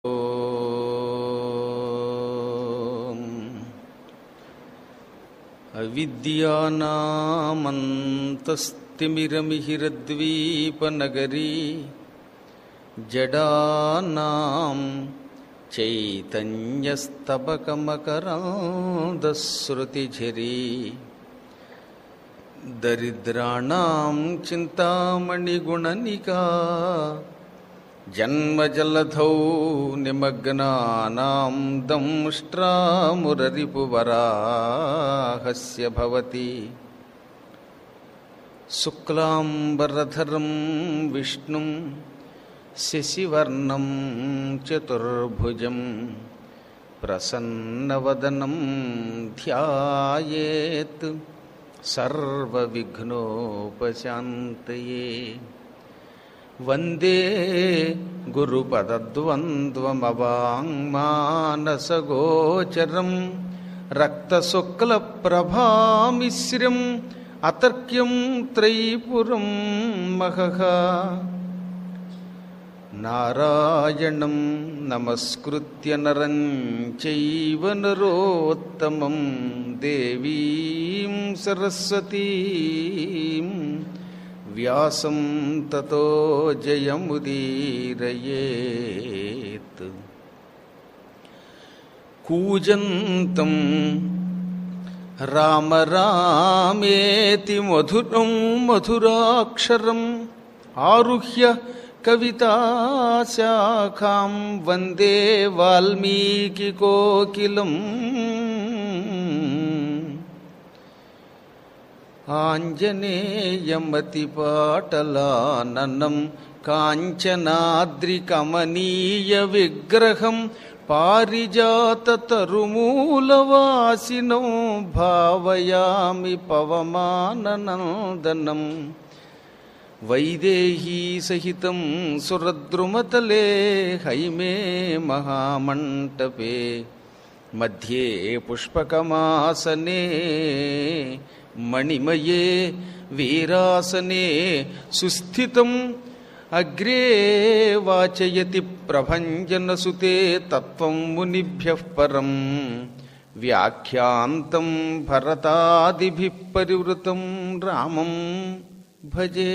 ఓం అవిద్యానామంతస్తిమిరమిహిరద్వీపనగరీ జడానాం చైతన్యస్తబకమకరాంధశ్రుతిఝరీ దరిద్రాణం చింతామణిగుణనికా జన్మజలధౌ నిమగ్నానాం దంష్ట్రామురరిపువరాహస్య భవతి శుక్లాంబరధరం విష్ణుం శశివర్ణం చతుర్భుజం ప్రసన్నవదనం ధ్యాయేత్ సర్వవిఘ్నోపశాంతయే వందే గురుపదద్వంద్వమవాङ्మానసగోచరం రక్తశుక్లప్రభామిశ్రం అతర్క్యం త్రైపురం మహః నారాయణం నమస్కృత్య నరం చైవ నరోత్తమం దేవీం సరస్వతీం వ్యాసం తతో జయముదీరయేత్ కూజంతం రామ రామేతి మధురం మధురాక్షరం ఆరుహ్య కవితాశాఖాం వందే వాల్మీకికోకిలం ఆంజనేయమతిపాటలాననం కాంచనాద్రికమనీయ విగ్రహం పారిజాతతరుమూలవాసినం భావయామి పవమాననందనం వైదేహీ సహితం సురద్రుమతలే హైమే మహామంటపే మధ్యే పుష్పకమాసనే మణిమయే వీరాసనే సుస్థితం అగ్రే వాచయతి ప్రభంజనసుతే తత్వం మునిభ్యః పరం వ్యాఖ్యాంతం భరతాదిభిः పరివృతం రామం భజే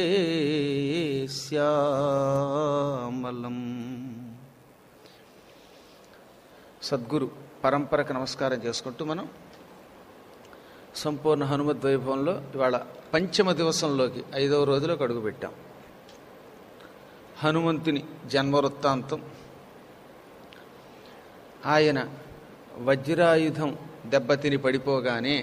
శ్యామలం సద్గురు పరంపరకు నమస్కారం చేసుకుంటూ మనం సంపూర్ణ హనుమద్ వైభవంలో ఇవాళ పంచమ దివసంలోకి ఐదవ రోజులోకి అడుగుపెట్టాం హనుమంతుని జన్మవృత్తాంతం ఆయన వజ్రాయుధం దెబ్బతిని పడిపోగానే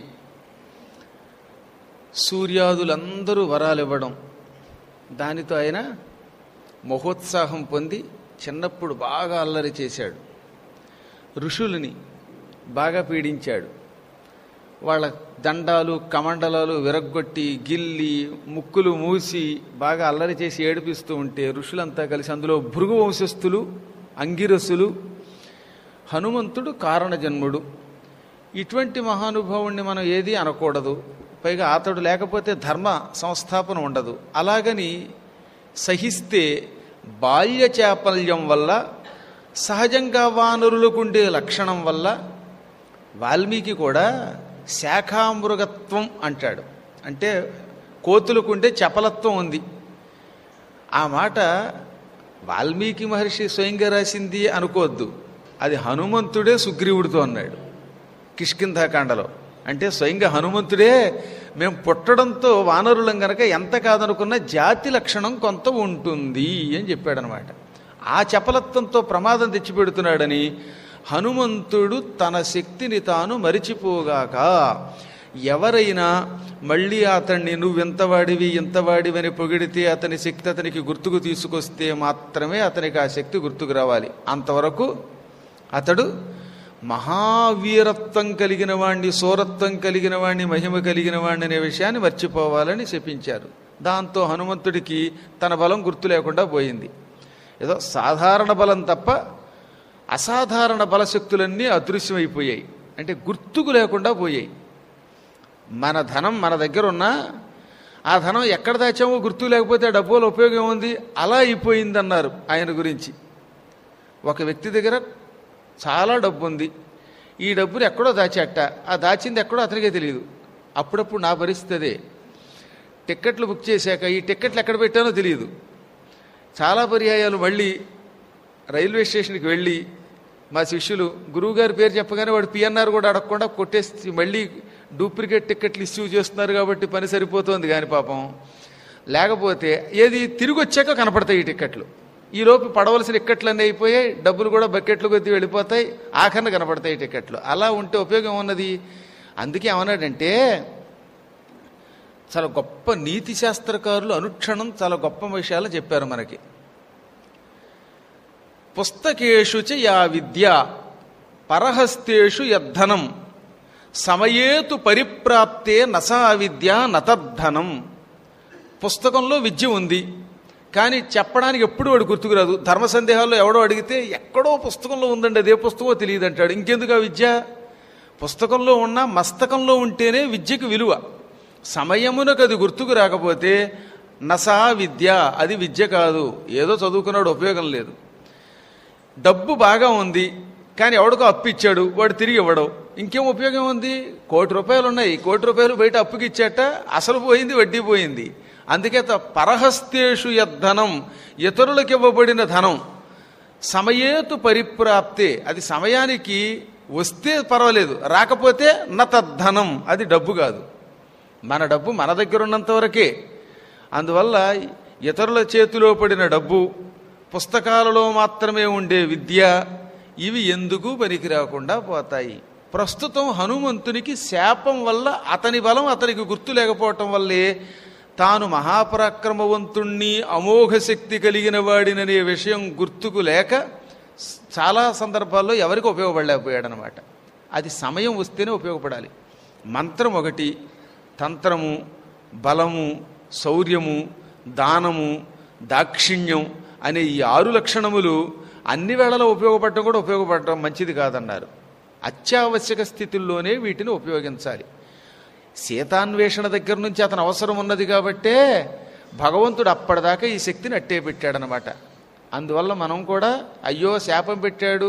సూర్యాదులందరూ వరాలు ఇవ్వడం దానితో ఆయన మహోత్సాహం పొంది చిన్నప్పుడు బాగా అల్లరి చేశాడు ఋషులని బాగా పీడించాడు వాళ్ళ దండాలు కమండలాలు విరగ్గొట్టి గిల్లి ముక్కులు మూసి బాగా అల్లరి చేసి ఏడిపిస్తూ ఉంటే ఋషులంతా కలిసి అందులో భృగు వంశస్థులు అంగిరసులు హనుమంతుడు కారణజన్ముడు ఇటువంటి మహానుభావుణ్ణి మనం ఏది అనకూడదు పైగా అతడు లేకపోతే ధర్మ సంస్థాపన ఉండదు అలాగని సహిస్తే బాల్య చాపల్యం వల్ల సహజంగా వానరులకుండే లక్షణం వల్ల వాల్మీకి కూడా శాఖామృగత్వం అంటాడు అంటే కోతులకుండే చపలత్వం ఉంది ఆ మాట వాల్మీకి మహర్షి స్వయంగా రాసింది అనుకోవద్దు అది హనుమంతుడే సుగ్రీవుడితో అన్నాడు కిష్కింధాకాండలో అంటే స్వయంగా హనుమంతుడే మేము పుట్టడంతో వానరులం గనక ఎంత కాదనుకున్న జాతి లక్షణం కొంత ఉంటుంది అని చెప్పాడనమాట ఆ చపలత్వంతో ప్రమాదం తెచ్చిపెడుతున్నాడని హనుమంతుడు తన శక్తిని తాను మరిచిపోగాక ఎవరైనా మళ్ళీ అతన్ని నువ్వు ఇంతవాడివి ఇంతవాడివని పొగిడితే అతని శక్తి అతనికి గుర్తుకు తీసుకొస్తే మాత్రమే అతనికి ఆ శక్తి గుర్తుకు రావాలి అంతవరకు అతడు మహావీరత్వం కలిగిన వాణ్ణి సూరత్వం కలిగిన వాణ్ణి మహిమ కలిగిన వాణ్ణి అనే విషయాన్ని మర్చిపోవాలని శపించారు దాంతో హనుమంతుడికి తన బలం గుర్తు లేకుండా పోయింది ఏదో సాధారణ బలం తప్ప అసాధారణ బలశక్తులన్నీ అదృశ్యమైపోయాయి అంటే గుర్తుకు లేకుండా పోయాయి మన ధనం మన దగ్గర ఉన్నా ఆ ధనం ఎక్కడ దాచామో గుర్తు లేకపోతే ఆ డబ్బుల ఉపయోగం ఉంది అలా అయిపోయిందన్నారు ఆయన గురించి ఒక వ్యక్తి దగ్గర చాలా డబ్బు ఉంది ఈ డబ్బుని ఎక్కడో దాచేట ఆ దాచింది ఎక్కడో అతనికే తెలియదు అప్పుడప్పుడు నా పరిస్థితి అదే టిక్కెట్లు బుక్ చేశాక ఈ టిక్కెట్లు ఎక్కడ పెట్టానో తెలియదు చాలా పర్యాయాలు మళ్ళీ రైల్వే స్టేషన్కి వెళ్ళి మా శిష్యులు గురువుగారి పేరు చెప్పగానే వాడు పిఎన్ఆర్ కూడా అడగకుండా కొట్టేసి మళ్ళీ డూప్లికేట్ టిక్కెట్లు ఇష్యూ చేస్తున్నారు కాబట్టి పని సరిపోతుంది కానీ పాపం లేకపోతే ఏది తిరిగి వచ్చాక కనపడతాయి ఈ టిక్కెట్లు ఈలోపు పడవలసిన టిక్కెట్లన్నీ అయిపోయాయి డబ్బులు కూడా బకెట్లు కొద్ది వెళ్ళిపోతాయి ఆఖరణ కనపడతాయి ఈ టిక్కెట్లు అలా ఉంటే ఉపయోగం ఉన్నది అందుకే ఏమన్నాడంటే చాలా గొప్ప నీతి శాస్త్రకారులు అనుక్షణం చాలా గొప్ప విషయాలు చెప్పారు మనకి పుస్తకేషు చ యా విద్య పరహస్తేషు యద్ధనం సమయేతు పరిప్రాప్తే నసా విద్య నతద్ధనం పుస్తకంలో విద్య ఉంది కానీ చెప్పడానికి ఎప్పుడు వాడు గుర్తుకురాదు ధర్మ సందేహాల్లో ఎవడో అడిగితే ఎక్కడో పుస్తకంలో ఉందండి అదే పుస్తకమో తెలియదు అంటాడు ఇంకెందుకు ఆ విద్య పుస్తకంలో ఉన్న మస్తకంలో ఉంటేనే విద్యకు విలువ సమయమునకు అది గుర్తుకు రాకపోతే నసా విద్య అది విద్య కాదు ఏదో చదువుకున్నాడు ఉపయోగం లేదు డబ్బు బాగా ఉంది కానీ ఎవడికో అప్పు ఇచ్చాడు వాడు తిరిగి ఇవ్వడం ఇంకేం ఉపయోగం ఉంది కోటి రూపాయలు ఉన్నాయి కోటి రూపాయలు బయట అప్పుకి ఇచ్చాట అసలు పోయింది వడ్డీ పోయింది అందుకే త- పరహస్తేషు యద్ధనం ఇతరులకు ఇవ్వబడిన ధనం సమయేతు పరిప్రాప్తే అది సమయానికి వస్తే పర్వాలేదు రాకపోతే నతద్ధనం అది డబ్బు కాదు మన డబ్బు మన దగ్గర ఉన్నంత వరకే అందువల్ల ఇతరుల చేతిలో పడిన డబ్బు పుస్తకాలలో మాత్రమే ఉండే విద్య ఇవి ఎందుకు పనికి రాకుండా పోతాయి ప్రస్తుతం హనుమంతునికి శాపం వల్ల అతని బలం అతనికి గుర్తు లేకపోవటం వల్లే తాను మహాపరాక్రమవంతుణ్ణి అమోఘ శక్తి కలిగిన వాడిననే విషయం గుర్తుకు లేక చాలా సందర్భాల్లో ఎవరికి ఉపయోగపడలేకపోయాడనమాట అది సమయం వస్తేనే ఉపయోగపడాలి మంత్రం ఒకటి తంత్రము బలము శౌర్యము దానము దాక్షిణ్యం అనే ఈ ఆరు లక్షణములు అన్ని వేళలో ఉపయోగపడటం కూడా ఉపయోగపడటం మంచిది కాదన్నారు అత్యావశ్యక స్థితుల్లోనే వీటిని ఉపయోగించాలి సీతాన్వేషణ దగ్గర నుంచి అతను అవసరం ఉన్నది కాబట్టే భగవంతుడు అప్పటిదాకా ఈ శక్తిని అట్టే పెట్టాడనమాట అందువల్ల మనం కూడా అయ్యో శాపం పెట్టాడు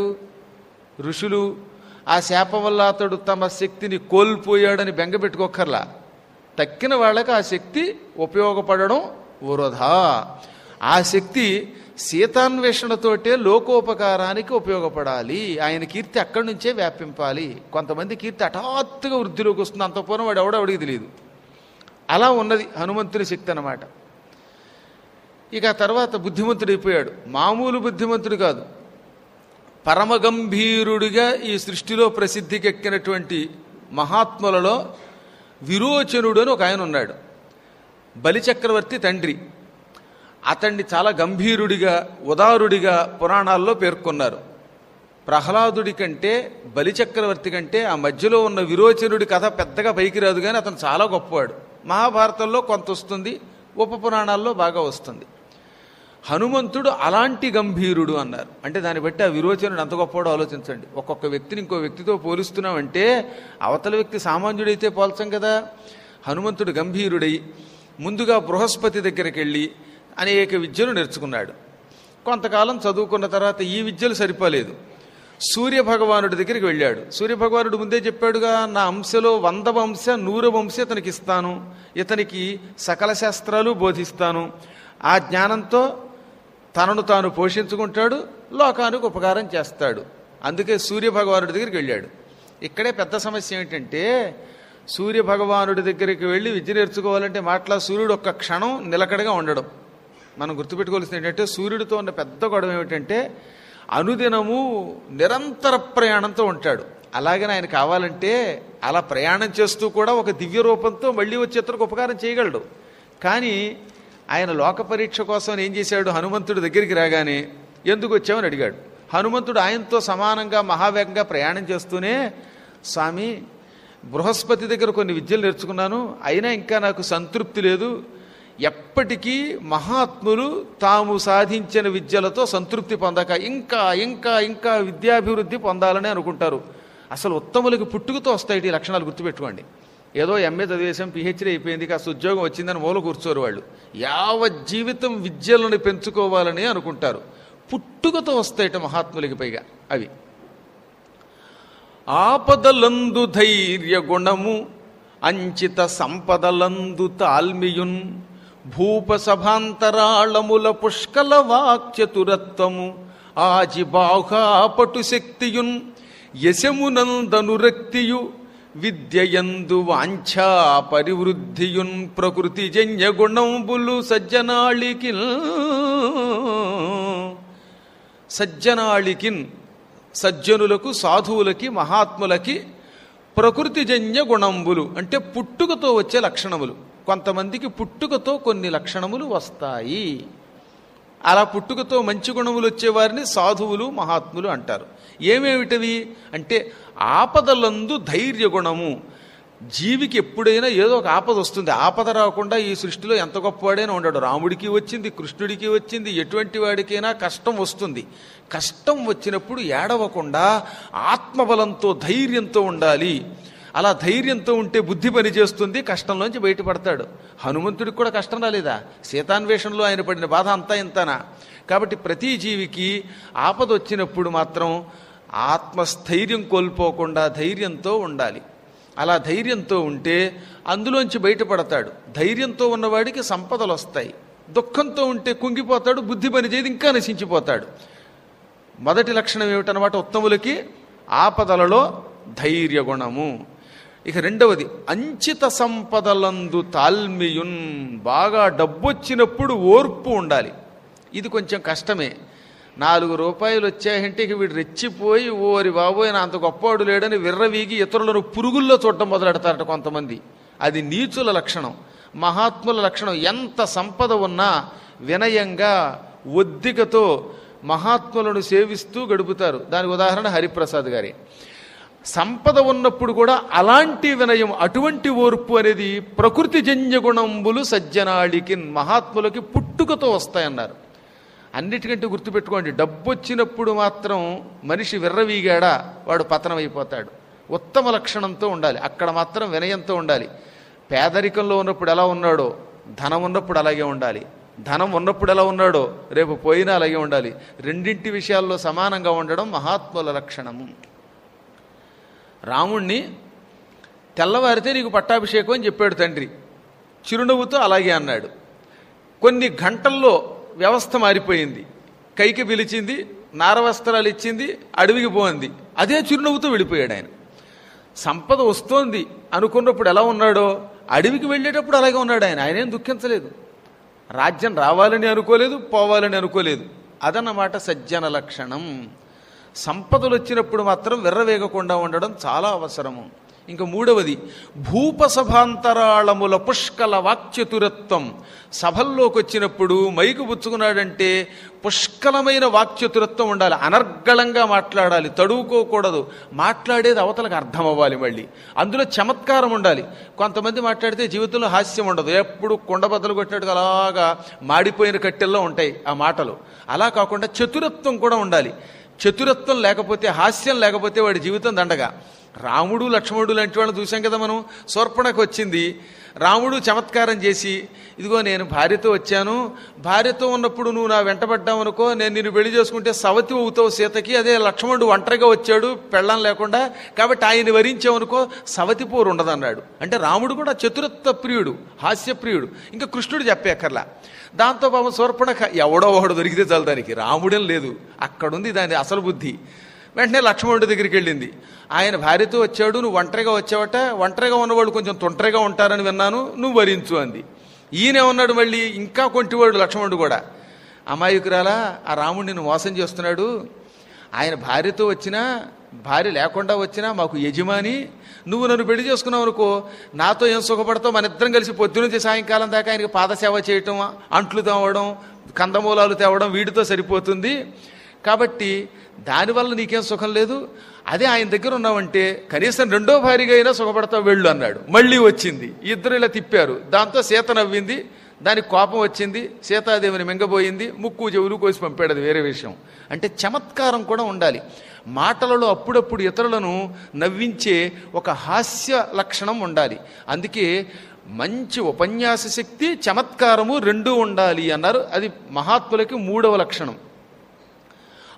ఋషులు ఆ శాపం వల్ల అతడు తమ శక్తిని కోల్పోయాడని బెంగపెట్టుకోకర్లా తక్కిన వాళ్ళకి ఆ శక్తి ఉపయోగపడడం వృధా ఆ శక్తి సీతాన్వేషణతోటే లోకోపకారానికి ఉపయోగపడాలి ఆయన కీర్తి అక్కడి నుంచే వ్యాపింపాలి కొంతమంది కీర్తి హఠాత్తుగా వృద్ధిలోకి వస్తుంది అంత పూర్వం వాడు ఎవడో ఎవడికి తెలియదు అలా ఉన్నది హనుమంతుని శక్తి అన్నమాట ఇక ఆ తర్వాత బుద్ధిమంతుడైపోయాడు మామూలు బుద్ధిమంతుడు కాదు పరమగంభీరుడిగా ఈ సృష్టిలో ప్రసిద్ధికి ఎక్కినటువంటి మహాత్ములలో విరోచనుడు అని ఒక ఆయన ఉన్నాడు బలిచక్రవర్తి తండ్రి అతన్ని చాలా గంభీరుడిగా ఉదారుడిగా పురాణాల్లో పేర్కొన్నారు ప్రహ్లాదుడి కంటే బలిచక్రవర్తి కంటే ఆ మధ్యలో ఉన్న విరోచనుడి కథ పెద్దగా పైకి రాదు కానీ అతను చాలా గొప్పవాడు మహాభారతంలో కొంత వస్తుంది ఉప పురాణాల్లో బాగా వస్తుంది హనుమంతుడు అలాంటి గంభీరుడు అన్నారు అంటే దాన్ని బట్టి ఆ విరోచనుడు అంత గొప్పవాడు ఆలోచించండి ఒక్కొక్క వ్యక్తిని ఇంకో వ్యక్తితో పోలుస్తున్నామంటే అవతల వ్యక్తి సామాన్యుడైతే పోల్చం కదా హనుమంతుడు గంభీరుడై ముందుగా బృహస్పతి దగ్గరికి వెళ్ళి అనేక విద్యలు నేర్చుకున్నాడు కొంతకాలం చదువుకున్న తర్వాత ఈ విద్యలు సరిపోలేదు సూర్య భగవానుడి దగ్గరికి వెళ్ళాడు సూర్య భగవానుడు ముందే చెప్పాడుగా నా అంశలో వంద వంశ నూరు వంశ ఇతనికి ఇస్తాను ఇతనికి సకల శాస్త్రాలు బోధిస్తాను ఆ జ్ఞానంతో తనను తాను పోషించుకుంటాడు లోకానికి ఉపకారం చేస్తాడు అందుకే సూర్య భగవానుడి దగ్గరికి వెళ్ళాడు ఇక్కడే పెద్ద సమస్య ఏమిటంటే సూర్య భగవానుడి దగ్గరికి వెళ్ళి విద్య నేర్చుకోవాలంటే మాట్లా సూర్యుడు ఒక్క క్షణం నిలకడగా ఉండడం మనం గుర్తుపెట్టుకోవాల్సింది ఏంటంటే సూర్యుడితో ఉన్న పెద్ద గొడవ ఏమిటంటే అనుదినము నిరంతర ప్రయాణంతో ఉంటాడు అలాగని ఆయన కావాలంటే అలా ప్రయాణం చేస్తూ కూడా ఒక దివ్య రూపంతో మళ్ళీ వచ్చి ఇతరులకు ఉపకారం చేయగలడు కానీ ఆయన లోక పరీక్ష కోసం ఏం చేశాడు హనుమంతుడి దగ్గరికి రాగానే ఎందుకు వచ్చామని అడిగాడు హనుమంతుడు ఆయనతో సమానంగా మహావేగంగా ప్రయాణం చేస్తూనే స్వామి బృహస్పతి దగ్గర కొన్ని విద్యలు నేర్చుకున్నాను అయినా ఇంకా నాకు సంతృప్తి లేదు ఎప్పటికీ మహాత్ములు తాము సాధించిన విద్యలతో సంతృప్తి పొందక ఇంకా ఇంకా ఇంకా విద్యాభివృద్ధి పొందాలని అనుకుంటారు అసలు ఉత్తములకి పుట్టుకతో వస్తాయి ఈ లక్షణాలు గుర్తుపెట్టుకోండి ఏదో ఎంఏ చదివేశాం పిహెచ్డీ అయిపోయింది కాస్త ఉద్యోగం వచ్చిందని మూల కూర్చోరు వాళ్ళు యావత్ జీవితం విద్యలను పెంచుకోవాలని అనుకుంటారు పుట్టుకతో వస్తాయట మహాత్ములకి పైగా అవి ఆపదలందు ధైర్య గుణము అంచిత సంపదలందు తాల్మియున్ భూప సభాంతరాళముల పుష్కల వాక్చతురత్వము ఆజి బాహుపటు శక్తియున్ యశమునందనురక్తియు విద్యయందు వాంఛా పరివృద్ధియున్ ప్రకృతి జన్య గుణంబులు సజ్జనాళికి సజ్జనాళికిన్ సజ్జనులకు సాధువులకి మహాత్ములకి ప్రకృతిజన్య గుణంబులు అంటే పుట్టుకతో వచ్చే లక్షణములు కొంతమందికి పుట్టుకతో కొన్ని లక్షణములు వస్తాయి అలా పుట్టుకతో మంచి గుణములు వచ్చేవారిని సాధువులు మహాత్ములు అంటారు ఏమేమిటవి అంటే ఆపదలందు ధైర్య గుణము జీవికి ఎప్పుడైనా ఏదో ఒక ఆపద వస్తుంది ఆపద రాకుండా ఈ సృష్టిలో ఎంత గొప్పవాడైనా ఉండడు రాముడికి వచ్చింది కృష్ణుడికి వచ్చింది ఎటువంటి వాడికైనా కష్టం వస్తుంది కష్టం వచ్చినప్పుడు ఏడవకుండా ఆత్మబలంతో ధైర్యంతో ఉండాలి అలా ధైర్యంతో ఉంటే బుద్ధి పనిచేస్తుంది కష్టంలోంచి బయటపడతాడు హనుమంతుడికి కూడా కష్టం రాలేదా సీతాన్వేషణలో ఆయన పడిన బాధ అంతా ఇంతనా కాబట్టి ప్రతి జీవికి ఆపద వచ్చినప్పుడు మాత్రం ఆత్మస్థైర్యం కోల్పోకుండా ధైర్యంతో ఉండాలి అలా ధైర్యంతో ఉంటే అందులోంచి బయటపడతాడు ధైర్యంతో ఉన్నవాడికి సంపదలు వస్తాయి దుఃఖంతో ఉంటే కుంగిపోతాడు బుద్ధి పనిచేది ఇంకా నశించిపోతాడు మొదటి లక్షణం ఏమిటనమాట ఉత్తములకి ఆపదలలో ధైర్య గుణము ఇక రెండవది అంచిత సంపదలందు తాల్మియున్ బాగా డబ్బొచ్చినప్పుడు ఓర్పు ఉండాలి ఇది కొంచెం కష్టమే నాలుగు రూపాయలు వచ్చాయంటే ఇక వీడు రెచ్చిపోయి ఓరి బాబోయ్ నా అంత గొప్పవాడు లేడని విర్రవీగి ఇతరులను పురుగుల్లో చూడటం మొదలెడతారట కొంతమంది అది నీచుల లక్షణం మహాత్ముల లక్షణం ఎంత సంపద ఉన్నా వినయంగా ఒద్దికతో మహాత్ములను సేవిస్తూ గడుపుతారు దానికి ఉదాహరణ హరిప్రసాద్ గారి సంపద ఉన్నప్పుడు కూడా అలాంటి వినయం అటువంటి ఓర్పు అనేది ప్రకృతి జన్య గుణంబులు సజ్జనాళికి మహాత్ములకి పుట్టుకతో వస్తాయన్నారు అన్నిటికంటే గుర్తుపెట్టుకోండి డబ్బు వచ్చినప్పుడు మాత్రం మనిషి విర్రవీగాడా వాడు పతనమైపోతాడు ఉత్తమ లక్షణంతో ఉండాలి అక్కడ మాత్రం వినయంతో ఉండాలి పేదరికంలో ఉన్నప్పుడు ఎలా ఉన్నాడో ధనం ఉన్నప్పుడు అలాగే ఉండాలి ధనం ఉన్నప్పుడు ఎలా ఉన్నాడో రేపు పోయినా అలాగే ఉండాలి రెండింటి విషయాల్లో సమానంగా ఉండడం మహాత్ముల లక్షణము రాముణ్ణి తెల్లవారితే నీకు పట్టాభిషేకం అని చెప్పాడు తండ్రి చిరునవ్వుతో అలాగే అన్నాడు కొన్ని గంటల్లో వ్యవస్థ మారిపోయింది కైకి పిలిచింది నారవస్త్రాలు ఇచ్చింది అడవికి పోయింది అదే చిరునవ్వుతో వెళ్ళిపోయాడు ఆయన సంపద వస్తోంది అనుకున్నప్పుడు ఎలా ఉన్నాడో అడవికి వెళ్ళేటప్పుడు అలాగే ఉన్నాడు ఆయన ఆయన ఏం దుఃఖించలేదు రాజ్యం రావాలని అనుకోలేదు పోవాలని అనుకోలేదు అదన్నమాట సజ్జన లక్షణం సంపదలు వచ్చినప్పుడు మాత్రం విర్రవేగకుండా ఉండడం చాలా అవసరము ఇంకా మూడవది భూపసభాంతరాళముల పుష్కల వాక్చతురత్వం సభల్లోకి వచ్చినప్పుడు మైకు పుచ్చుకున్నాడంటే పుష్కలమైన వాక్చతురత్వం ఉండాలి అనర్గళంగా మాట్లాడాలి తడువుకోకూడదు మాట్లాడేది అవతలకు అర్థం అవ్వాలి మళ్ళీ అందులో చమత్కారం ఉండాలి కొంతమంది మాట్లాడితే జీవితంలో హాస్యం ఉండదు ఎప్పుడు కుండబద్దలు కొట్టినట్టుగా అలాగా మాడిపోయిన కట్టెల్లో ఉంటాయి ఆ మాటలు అలా కాకుండా చతురత్వం కూడా ఉండాలి చతురత్వం లేకపోతే హాస్యం లేకపోతే వాడి జీవితం దండగా రాముడు లక్ష్మణుడు లాంటి వాళ్ళని చూసాం కదా మనం శూర్పణకు వచ్చింది రాముడు చమత్కారం చేసి ఇదిగో నేను భార్యతో వచ్చాను భార్యతో ఉన్నప్పుడు నువ్వు నా వెంటబడ్డావు అనుకో నేను నిన్ను పెళ్లి చేసుకుంటే సవతి అవుతావు సీతకి అదే లక్ష్మణుడు ఒంటరిగా వచ్చాడు పెళ్ళం లేకుండా కాబట్టి ఆయన వరించావనుకో సవతి పోరు ఉండదన్నాడు అంటే రాముడు కూడా చతురత్వ ప్రియుడు హాస్యప్రియుడు ఇంకా కృష్ణుడు చెప్పేకర్లా దాంతో పాపం శూర్పణఖ ఎవడో ఒకడు దొరికితే చాలు దానికి రాముడేం లేదు అక్కడుంది దాని అసలు బుద్ధి వెంటనే లక్ష్మణుడి దగ్గరికి వెళ్ళింది ఆయన భార్యతో వచ్చాడు నువ్వు ఒంటరిగా వచ్చావట ఒంటరిగా ఉన్నవాళ్ళు కొంచెం తొంటరిగా ఉంటారని విన్నాను నువ్వు వరించు అంది ఈయన ఉన్నాడు మళ్ళీ ఇంకా కొంటివాడు లక్ష్మణుడు కూడా అమాయకురాలా ఆ రాముడిని నిన్ను మోసం చేస్తున్నాడు ఆయన భార్యతో వచ్చినా భార్య లేకుండా వచ్చినా మాకు యజమాని నువ్వు నన్ను పెళ్లి చేసుకున్నావు అనుకో నాతో ఏం సుఖపడతావు మన ఇద్దరం కలిసి పొద్దునుంచి సాయంకాలం దాకా ఆయనకి పాదసేవ చేయటం అంట్లు తేవడం కందమూలాలు తేవడం వీటితో సరిపోతుంది కాబట్టి దానివల్ల నీకేం సుఖం లేదు అదే ఆయన దగ్గర ఉన్నావంటే కనీసం రెండో భారీగా అయినా సుఖపడతావు వెళ్ళు అన్నాడు మళ్ళీ వచ్చింది ఇద్దరు ఇలా తిప్పారు దాంతో సీత నవ్వింది దానికి కోపం వచ్చింది సీతాదేవిని మింగబోయింది ముక్కు చెవులు కోసి పంపాడు అది వేరే విషయం అంటే చమత్కారం కూడా ఉండాలి మాటలలో అప్పుడప్పుడు ఇతరులను నవ్వించే ఒక హాస్య లక్షణం ఉండాలి అందుకే మంచి ఉపన్యాస శక్తి చమత్కారము రెండూ ఉండాలి అన్నారు అది మహాత్ములకి మూడవ లక్షణం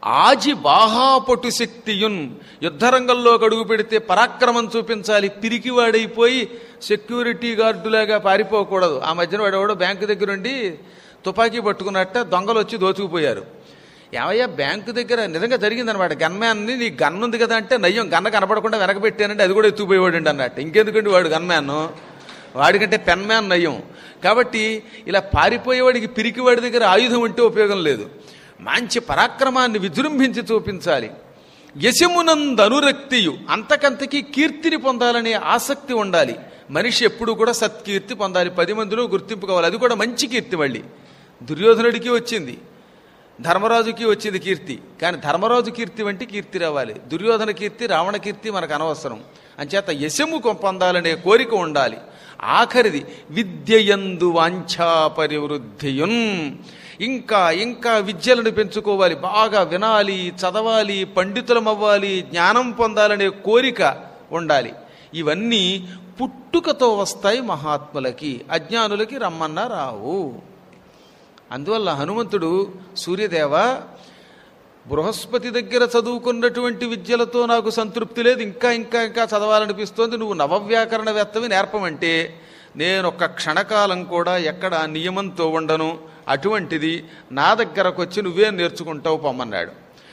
ఆజి బాహాపటు శక్తియున్ యుద్ధరంగంలో అడుగు పెడితే పరాక్రమం చూపించాలి పిరికివాడైపోయి సెక్యూరిటీ గార్డులాగా పారిపోకూడదు ఆ మధ్యన వాడెవడో బ్యాంకు దగ్గర ఉండి తుపాకీ పట్టుకున్నట్ట దొంగలు వచ్చి దోచుకుపోయారు ఏమయ్యా బ్యాంకు దగ్గర నిజంగా జరిగిందనమాట గన్మ్యాన్ని నీ గన్ ఉంది కదా అంటే నయ్యం గన్న కనపడకుండా వెనకబెట్టానంటే అది కూడా ఎత్తుకుపోయేవాడు అన్నట్టు ఇంకెందుకండి వాడు గన్మ్యాన్ వాడికంటే పెన్ మ్యాన్ నయ్యం కాబట్టి ఇలా పారిపోయేవాడికి పిరికివాడి దగ్గర ఆయుధం ఉంటే ఉపయోగం లేదు మంచి పరాక్రమాన్ని విజృంభించి చూపించాలి యశమునందు అనురక్తియు అంతకంతకీ కీర్తిని పొందాలనే ఆసక్తి ఉండాలి మనిషి ఎప్పుడు కూడా సత్కీర్తి పొందాలి పది మందిలో గుర్తింపు కావాలి అది కూడా మంచి కీర్తి మళ్ళీ దుర్యోధనుడికి వచ్చింది ధర్మరాజుకి వచ్చింది కీర్తి కానీ ధర్మరాజు కీర్తి వంటి కీర్తి రావాలి దుర్యోధన కీర్తి రావణ కీర్తి మనకు అనవసరం అంచేత యశము కొ- పొందాలనే కోరిక ఉండాలి ఆఖరిది విద్యయందు వాంఛా పరివృద్ధియున్ ఇంకా ఇంకా విద్యలను పెంచుకోవాలి బాగా వినాలి చదవాలి పండితులం అవ్వాలి జ్ఞానం పొందాలనే కోరిక ఉండాలి ఇవన్నీ పుట్టుకతో వస్తాయి మహాత్ములకి అజ్ఞానులకి రమ్మన్నా రావు అందువల్ల హనుమంతుడు సూర్యదేవ బృహస్పతి దగ్గర చదువుకున్నటువంటి విద్యలతో నాకు సంతృప్తి లేదు ఇంకా ఇంకా ఇంకా చదవాలనిపిస్తోంది నువ్వు నవవ్యాకరణవేత్తవి నేర్పమంటే నేను ఒక్క క్షణకాలం కూడా ఎక్కడ ఆ నియమంతో ఉండను అటువంటిది నా దగ్గరకు వచ్చి నువ్వే నేర్చుకుంటావు పొమ్మన్నాడు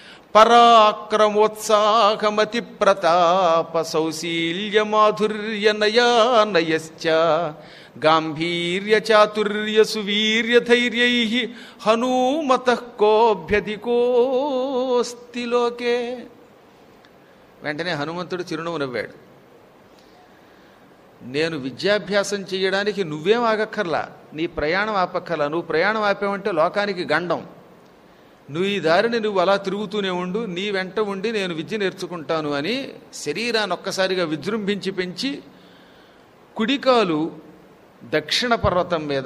పరాక్రమోత్సాహమతి ప్రతాప సౌశీల్య మాధుర్య నయానయశ్చ గాంభీర్య చాతుర్య సువీర్య ధైర్యై హనుమత కోభ్యధికోస్తి లోకే వెంటనే హనుమంతుడు చిరునవ్వు నవ్వాడు నేను విద్యాభ్యాసం చేయడానికి నువ్వేం ఆగక్కర్లా నీ ప్రయాణం ఆపక్కర్లా నువ్వు ప్రయాణం ఆపావంటే లోకానికి గండం నువ్వు ఈ దారిని నువ్వు అలా తిరుగుతూనే ఉండు నీ వెంట ఉండి నేను విద్య నేర్చుకుంటాను అని శరీరాన్ని ఒక్కసారిగా విజృంభించి పెంచి కుడికాలు దక్షిణ పర్వతం మీద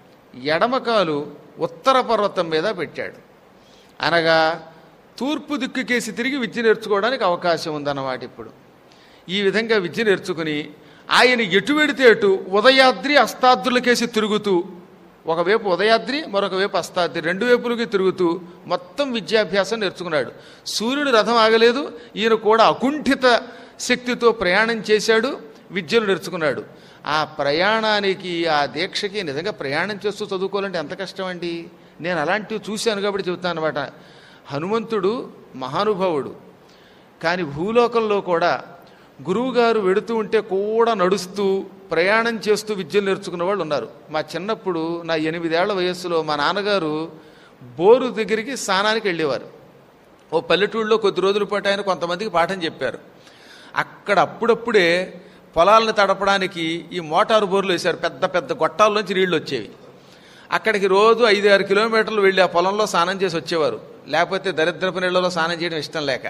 ఎడమకాలు ఉత్తర పర్వతం మీద పెట్టాడు అనగా తూర్పు దిక్కుకేసి తిరిగి విద్య నేర్చుకోవడానికి అవకాశం ఉందన్నమాట ఇప్పుడు ఈ విధంగా విద్య నేర్చుకుని ఆయన ఎటు వెడితే అటు ఉదయాద్రి అస్తాద్రులకేసి తిరుగుతూ ఒకవైపు ఉదయాద్రి మరొక వైపు అస్తాద్రి రెండు వైపులకి తిరుగుతూ మొత్తం విద్యాభ్యాసం నేర్చుకున్నాడు సూర్యుడు రథం ఆగలేదు ఈయన కూడా అకుంఠిత శక్తితో ప్రయాణం చేశాడు విద్యలు నేర్చుకున్నాడు ఆ ప్రయాణానికి ఆ దీక్షకి నిజంగా ప్రయాణం చేస్తూ చదువుకోవాలంటే ఎంత కష్టం అండి నేను అలాంటివి చూశాను కాబట్టి చెబుతాను అనమాట హనుమంతుడు మహానుభావుడు కానీ భూలోకంలో కూడా గురువుగారు వెడుతూ ఉంటే కూడా నడుస్తూ ప్రయాణం చేస్తూ విద్యలు నేర్చుకున్న వాళ్ళు ఉన్నారు మా చిన్నప్పుడు నా ఎనిమిదేళ్ల వయస్సులో మా నాన్నగారు బోరు దగ్గరికి స్నానానికి వెళ్ళేవారు ఓ పల్లెటూళ్ళలో కొద్ది రోజుల పాటు ఆయన కొంతమందికి పాఠం చెప్పారు అక్కడ అప్పుడప్పుడే పొలాలను తడపడానికి ఈ మోటారు బోర్లు వేశారు పెద్ద పెద్ద గొట్టాల్లోంచి నీళ్లు వచ్చేవి అక్కడికి రోజు ఐదు ఆరు కిలోమీటర్లు వెళ్ళి ఆ పొలంలో స్నానం చేసి వచ్చేవారు లేకపోతే దరిద్రపు నీళ్ళలో స్నానం చేయడం ఇష్టం లేక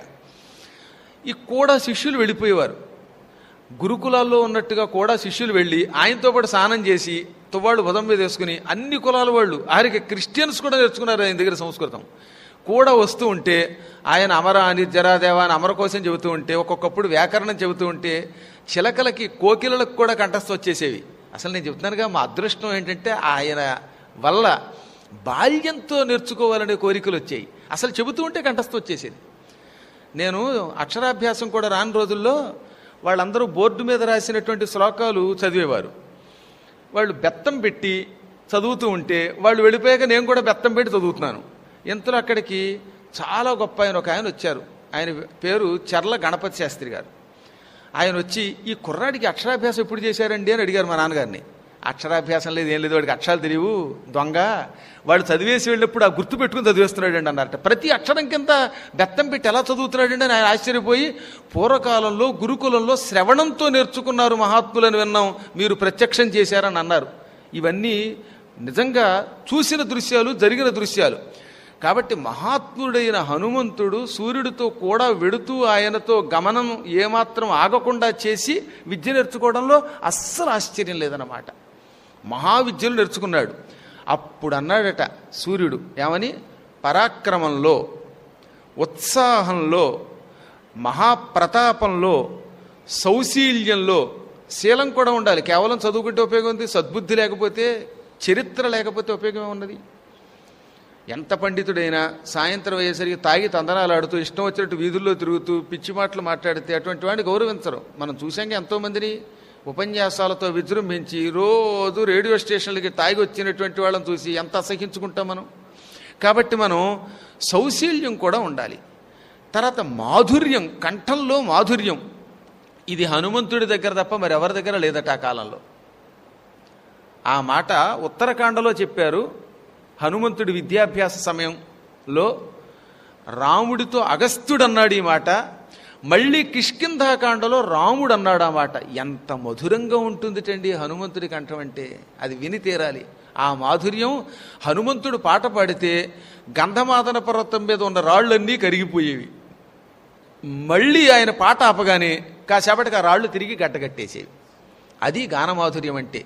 ఈ కూడా శిష్యులు వెళ్ళిపోయేవారు గురుకులాల్లో ఉన్నట్టుగా కూడా శిష్యులు వెళ్ళి ఆయనతో పాటు స్నానం చేసి తువ్వాళ్ళు బుధం మీద వేసుకుని అన్ని కులాల వాళ్ళు ఆఖరికి క్రిస్టియన్స్ కూడా నేర్చుకున్నారు ఆయన దగ్గర సంస్కృతం కూడా వస్తూ ఉంటే ఆయన అమర అని జరాదేవ అని అమర కోసం చెబుతూ ఉంటే ఒక్కొక్కప్పుడు వ్యాకరణం చెబుతూ ఉంటే చిలకలకి కోకిలలకు కూడా కంఠస్థ వచ్చేసేవి అసలు నేను చెప్తున్నానుగా మా అదృష్టం ఏంటంటే ఆయన వల్ల బాల్యంతో నేర్చుకోవాలనే కోరికలు వచ్చాయి అసలు చెబుతూ ఉంటే కంఠస్థ వచ్చేసేది నేను అక్షరాభ్యాసం కూడా రాని రోజుల్లో వాళ్ళందరూ బోర్డు మీద రాసినటువంటి శ్లోకాలు చదివేవారు వాళ్ళు బెత్తం పెట్టి చదువుతూ ఉంటే వాళ్ళు వెళ్ళిపోయాక నేను కూడా బెత్తం పెట్టి చదువుతున్నాను ఇంతలో అక్కడికి చాలా గొప్ప ఆయన ఒక ఆయన వచ్చారు ఆయన పేరు చర్ల గణపతి శాస్త్రి గారు ఆయన వచ్చి ఈ కుర్రాడికి అక్షరాభ్యాసం ఎప్పుడు చేశారండి అని అడిగారు మా నాన్నగారిని అక్షరాభ్యాసం లేదు ఏం లేదు వాడికి అక్షరాలు తెలియవు దొంగ వాడు చదివేసి వెళ్ళినప్పుడు ఆ గుర్తు పెట్టుకుని చదివేస్తున్నాడండి అన్నారట ప్రతి అక్షరం కింద బెత్తం పెట్టి ఎలా చదువుతున్నాడండి అని ఆయన ఆశ్చర్యపోయి పూర్వకాలంలో గురుకులంలో శ్రవణంతో నేర్చుకున్నారు మహాత్ములను విన్నాం మీరు ప్రత్యక్షం చేశారని అన్నారు ఇవన్నీ నిజంగా చూసిన దృశ్యాలు జరిగిన దృశ్యాలు కాబట్టి మహాత్ముడైన హనుమంతుడు సూర్యుడితో కూడా వెడుతూ ఆయనతో గమనం ఏమాత్రం ఆగకుండా చేసి విద్య నేర్చుకోవడంలో అస్సలు ఆశ్చర్యం లేదన్నమాట మహావిద్యలు నేర్చుకున్నాడు అప్పుడు అన్నాడట సూర్యుడు ఏమని పరాక్రమంలో ఉత్సాహంలో మహాప్రతాపంలో సౌశీల్యంలో శీలం కూడా ఉండాలి కేవలం చదువుకుంటే ఉపయోగం ఉంది సద్బుద్ధి లేకపోతే చరిత్ర లేకపోతే ఉపయోగం ఉన్నది ఎంత పండితుడైనా సాయంత్రం అయ్యేసరికి తాగి తందనాలు ఆడుతూ ఇష్టం వచ్చినట్టు వీధుల్లో తిరుగుతూ పిచ్చి మాటలు మాట్లాడితే అటువంటి వాడిని గౌరవించరు మనం చూసాక ఎంతోమందిని ఉపన్యాసాలతో విజృంభించి రోజు రేడియో స్టేషన్లకి తాగి వచ్చినటువంటి వాళ్ళని చూసి ఎంత అసహించుకుంటాం మనం కాబట్టి మనం సౌశీల్యం కూడా ఉండాలి తర్వాత మాధుర్యం కంఠంలో మాధుర్యం ఇది హనుమంతుడి దగ్గర తప్ప మరి ఎవరి దగ్గర లేదట ఆ కాలంలో ఆ మాట ఉత్తరాఖండలో చెప్పారు హనుమంతుడి విద్యాభ్యాస సమయంలో రాముడితో అగస్త్యుడు అన్నాడు ఈ మాట మళ్ళీ కిష్కింధాకాండలో రాముడు అన్నాడు ఆ మాట ఎంత మధురంగా ఉంటుందిటండి హనుమంతుడి కంఠం అంటే అది విని తీరాలి ఆ మాధుర్యం హనుమంతుడు పాట పాడితే గంధమాదన పర్వతం మీద ఉన్న రాళ్ళన్నీ కరిగిపోయేవి మళ్ళీ ఆయన పాట ఆపగానే కాసేపటికి ఆ రాళ్ళు తిరిగి గడ్డగట్టేసేవి అది గానమాధుర్యం అంటే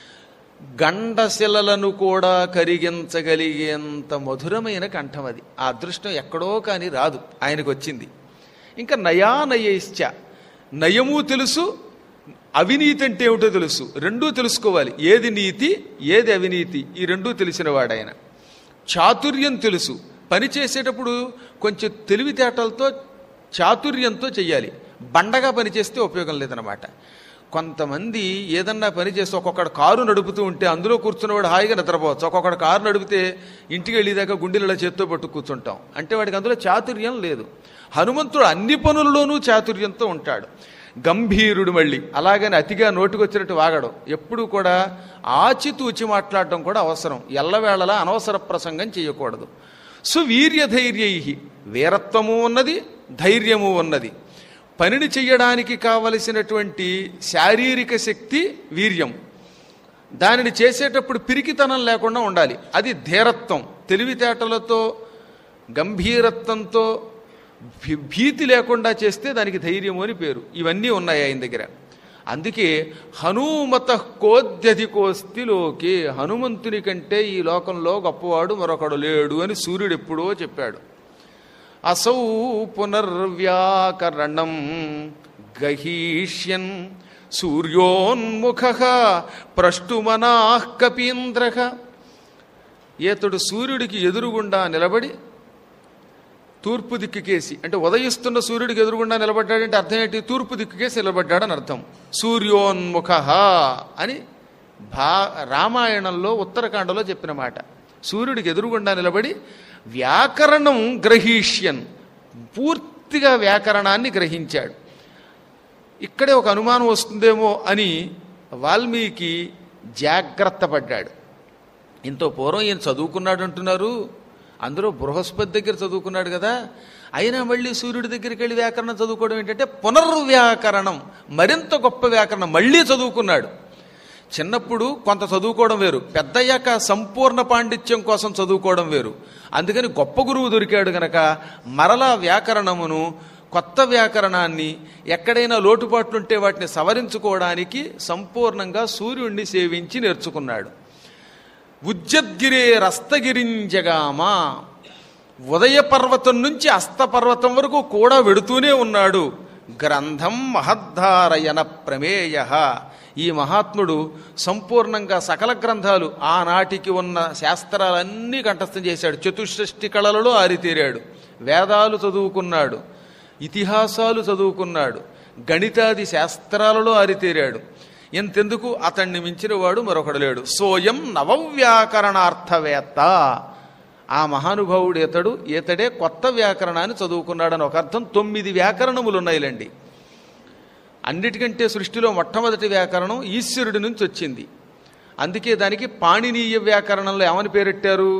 గండశిలలను కూడా కరిగించగలిగేంత మధురమైన కంఠం అది ఆ అదృష్టం ఎక్కడో కానీ రాదు ఆయనకు వచ్చింది ఇంకా నయానయైశ్చ నయము తెలుసు అవినీతి అంటే ఏమిటో తెలుసు రెండూ తెలుసుకోవాలి ఏది నీతి ఏది అవినీతి ఈ రెండూ తెలిసిన వాడాయన చాతుర్యం తెలుసు పని చేసేటప్పుడు కొంచెం తెలివితేటలతో చాతుర్యంతో చెయ్యాలి బండగా పనిచేస్తే ఉపయోగం లేదనమాట కొంతమంది ఏదన్నా పని చేస్తే ఒక్కొక్కడు కారు నడుపుతూ ఉంటే అందులో కూర్చున్నవాడు హాయిగా నిద్రపోవచ్చు ఒక్కొక్కడు కారు నడిపితే ఇంటికి వెళ్ళేదాకా గుండెలలో చేత్తో పట్టు కూర్చుంటాం అంటే వాడికి అందులో చాతుర్యం లేదు హనుమంతుడు అన్ని పనుల్లోనూ చాతుర్యంతో ఉంటాడు గంభీరుడు మళ్ళీ అలాగని అతిగా నోటికొచ్చినట్టు వాగడం ఎప్పుడు కూడా ఆచితూచి మాట్లాడడం కూడా అవసరం ఎల్లవేళలా అనవసర ప్రసంగం చేయకూడదు సువీర్య ధైర్యై వీరత్వము ఉన్నది ధైర్యము ఉన్నది పనిని చెయ్యడానికి కావలసినటువంటి శారీరక శక్తి వీర్యం దానిని చేసేటప్పుడు పిరికితనం లేకుండా ఉండాలి అది ధీరత్వం తెలివితేటలతో గంభీరత్వంతో భీ- భీతి లేకుండా చేస్తే దానికి ధైర్యము అని పేరు ఇవన్నీ ఉన్నాయి ఆయన దగ్గర అందుకే హనుమత కోద్యధికోస్తి లోకే హనుమంతుని కంటే ఈ లోకంలో గొప్పవాడు మరొకడు లేడు అని సూర్యుడు ఎప్పుడో చెప్పాడు అసౌ పునర్వ్యాకరణం గహీష్యన్ సూర్యోన్ముఖ ప్రష్టుమనాః కపీంద్ర ఏతడు సూర్యుడికి ఎదురుగుండా నిలబడి తూర్పు దిక్కుకేసి అంటే ఉదయిస్తున్న సూర్యుడికి ఎదురుగుండా నిలబడ్డాడంటే అర్థం ఏంటి తూర్పు దిక్కుకేసి నిలబడ్డాడని అర్థం సూర్యోన్ముఖ అని భా రామాయణంలో ఉత్తరాఖండలో చెప్పిన మాట సూర్యుడికి ఎదురుగుండా నిలబడి వ్యాకరణం గ్రహీష్యన్ పూర్తిగా వ్యాకరణాన్ని గ్రహించాడు ఇక్కడే ఒక అనుమానం వస్తుందేమో అని వాల్మీకి జాగ్రత్త పడ్డాడు ఇంతో పూర్వం ఈయన చదువుకున్నాడు అంటున్నారు అందులో బృహస్పతి దగ్గర చదువుకున్నాడు కదా అయినా మళ్ళీ సూర్యుడి దగ్గరికి వెళ్ళి వ్యాకరణం చదువుకోవడం ఏంటంటే పునర్వ్యాకరణం మరింత గొప్ప వ్యాకరణం మళ్ళీ చదువుకున్నాడు చిన్నప్పుడు కొంత చదువుకోవడం వేరు పెద్దయ్యాక సంపూర్ణ పాండిత్యం కోసం చదువుకోవడం వేరు అందుకని గొప్ప గురువు దొరికాడు గనక మరలా వ్యాకరణమును కొత్త వ్యాకరణాన్ని ఎక్కడైనా లోటుపాట్లుంటే వాటిని సవరించుకోవడానికి సంపూర్ణంగా సూర్యుణ్ణి సేవించి నేర్చుకున్నాడు ఉజ్జద్గిరే రస్తగిరింజగామా ఉదయ పర్వతం నుంచి అస్తపర్వతం వరకు కూడా వెడుతూనే ఉన్నాడు గ్రంథం మహద్ధారయన ప్రమేయ ఈ మహాత్ముడు సంపూర్ణంగా సకల గ్రంథాలు ఆనాటికి ఉన్న శాస్త్రాలన్నీ కంఠస్థం చేశాడు చతుషష్టి కళలలో ఆరితేరాడు వేదాలు చదువుకున్నాడు ఇతిహాసాలు చదువుకున్నాడు గణితాది శాస్త్రాలలో ఆరితేరాడు ఎంతెందుకు అతన్ని మించిన వాడు మరొకడు లేడు సోయం నవవ్యాకరణార్థవేత్త ఆ మహానుభావుడు ఇతడు ఇతడే కొత్త వ్యాకరణాన్ని చదువుకున్నాడని ఒక అర్థం తొమ్మిది వ్యాకరణములు ఉన్నాయిలండి అన్నిటికంటే సృష్టిలో మొట్టమొదటి వ్యాకరణం ఈశ్వరుడి నుంచి వచ్చింది అందుకే దానికి పాణినీయ వ్యాకరణంలో ఏమని పేరెట్టారు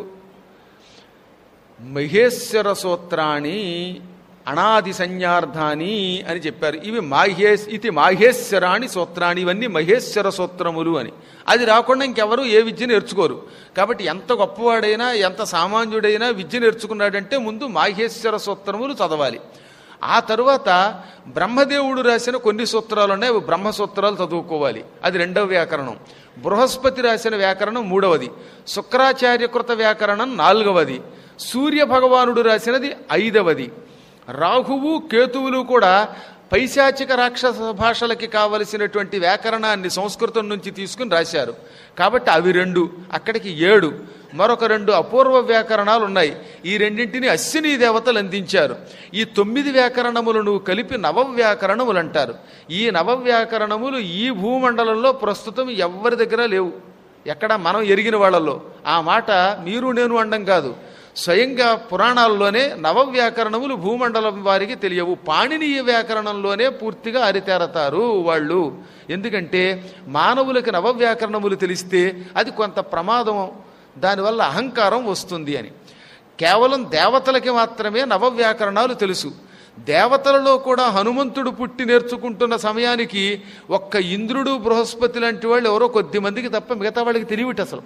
మహేశ్వర సూత్రాణి అనాది సంజ్ఞార్థాని అని చెప్పారు ఇవి మాహేశ్ ఇది మాహేశ్వరాణి సూత్రాన్ని ఇవన్నీ మహేశ్వర సూత్రములు అని అది రాకుండా ఇంకెవరు ఏ విద్య నేర్చుకోరు కాబట్టి ఎంత గొప్పవాడైనా ఎంత సామాన్యుడైనా విద్య నేర్చుకున్నాడంటే ముందు మాహేశ్వర సూత్రములు చదవాలి ఆ తరువాత బ్రహ్మదేవుడు రాసిన కొన్ని సూత్రాలు ఉన్నాయి అవి బ్రహ్మసూత్రాలు చదువుకోవాలి అది రెండవ వ్యాకరణం బృహస్పతి రాసిన వ్యాకరణం మూడవది శుక్రాచార్యకృత వ్యాకరణం నాలుగవది సూర్య భగవానుడు రాసినది ఐదవది రాహువు కేతువులు కూడా పైశాచిక రాక్షస భాషలకి కావలసినటువంటి వ్యాకరణాన్ని సంస్కృతం నుంచి తీసుకుని రాశారు కాబట్టి అవి రెండు అక్కడికి ఏడు మరొక రెండు అపూర్వ వ్యాకరణాలు ఉన్నాయి ఈ రెండింటిని అశ్విని దేవతలు అందించారు ఈ తొమ్మిది వ్యాకరణములను కలిపి నవవ్యాకరణములు అంటారు ఈ నవవ్యాకరణములు ఈ భూమండలంలో ప్రస్తుతం ఎవ్వరి దగ్గర లేవు ఎక్కడ మనం ఎరిగిన వాళ్ళలో ఆ మాట మీరు నేను అండం కాదు స్వయంగా పురాణాల్లోనే నవవ్యాకరణములు భూమండలం వారికి తెలియవు పాణినీయ వ్యాకరణంలోనే పూర్తిగా అరితేరతారు వాళ్ళు ఎందుకంటే మానవులకి నవవ్యాకరణములు తెలిస్తే అది కొంత ప్రమాదం దానివల్ల అహంకారం వస్తుంది అని కేవలం దేవతలకి మాత్రమే నవవ్యాకరణాలు తెలుసు దేవతలలో కూడా హనుమంతుడు పుట్టి నేర్చుకుంటున్న సమయానికి ఒక్క ఇంద్రుడు బృహస్పతి లాంటి వాళ్ళు ఎవరో కొద్ది మందికి తప్ప మిగతా వాళ్ళకి తెలియట అసలు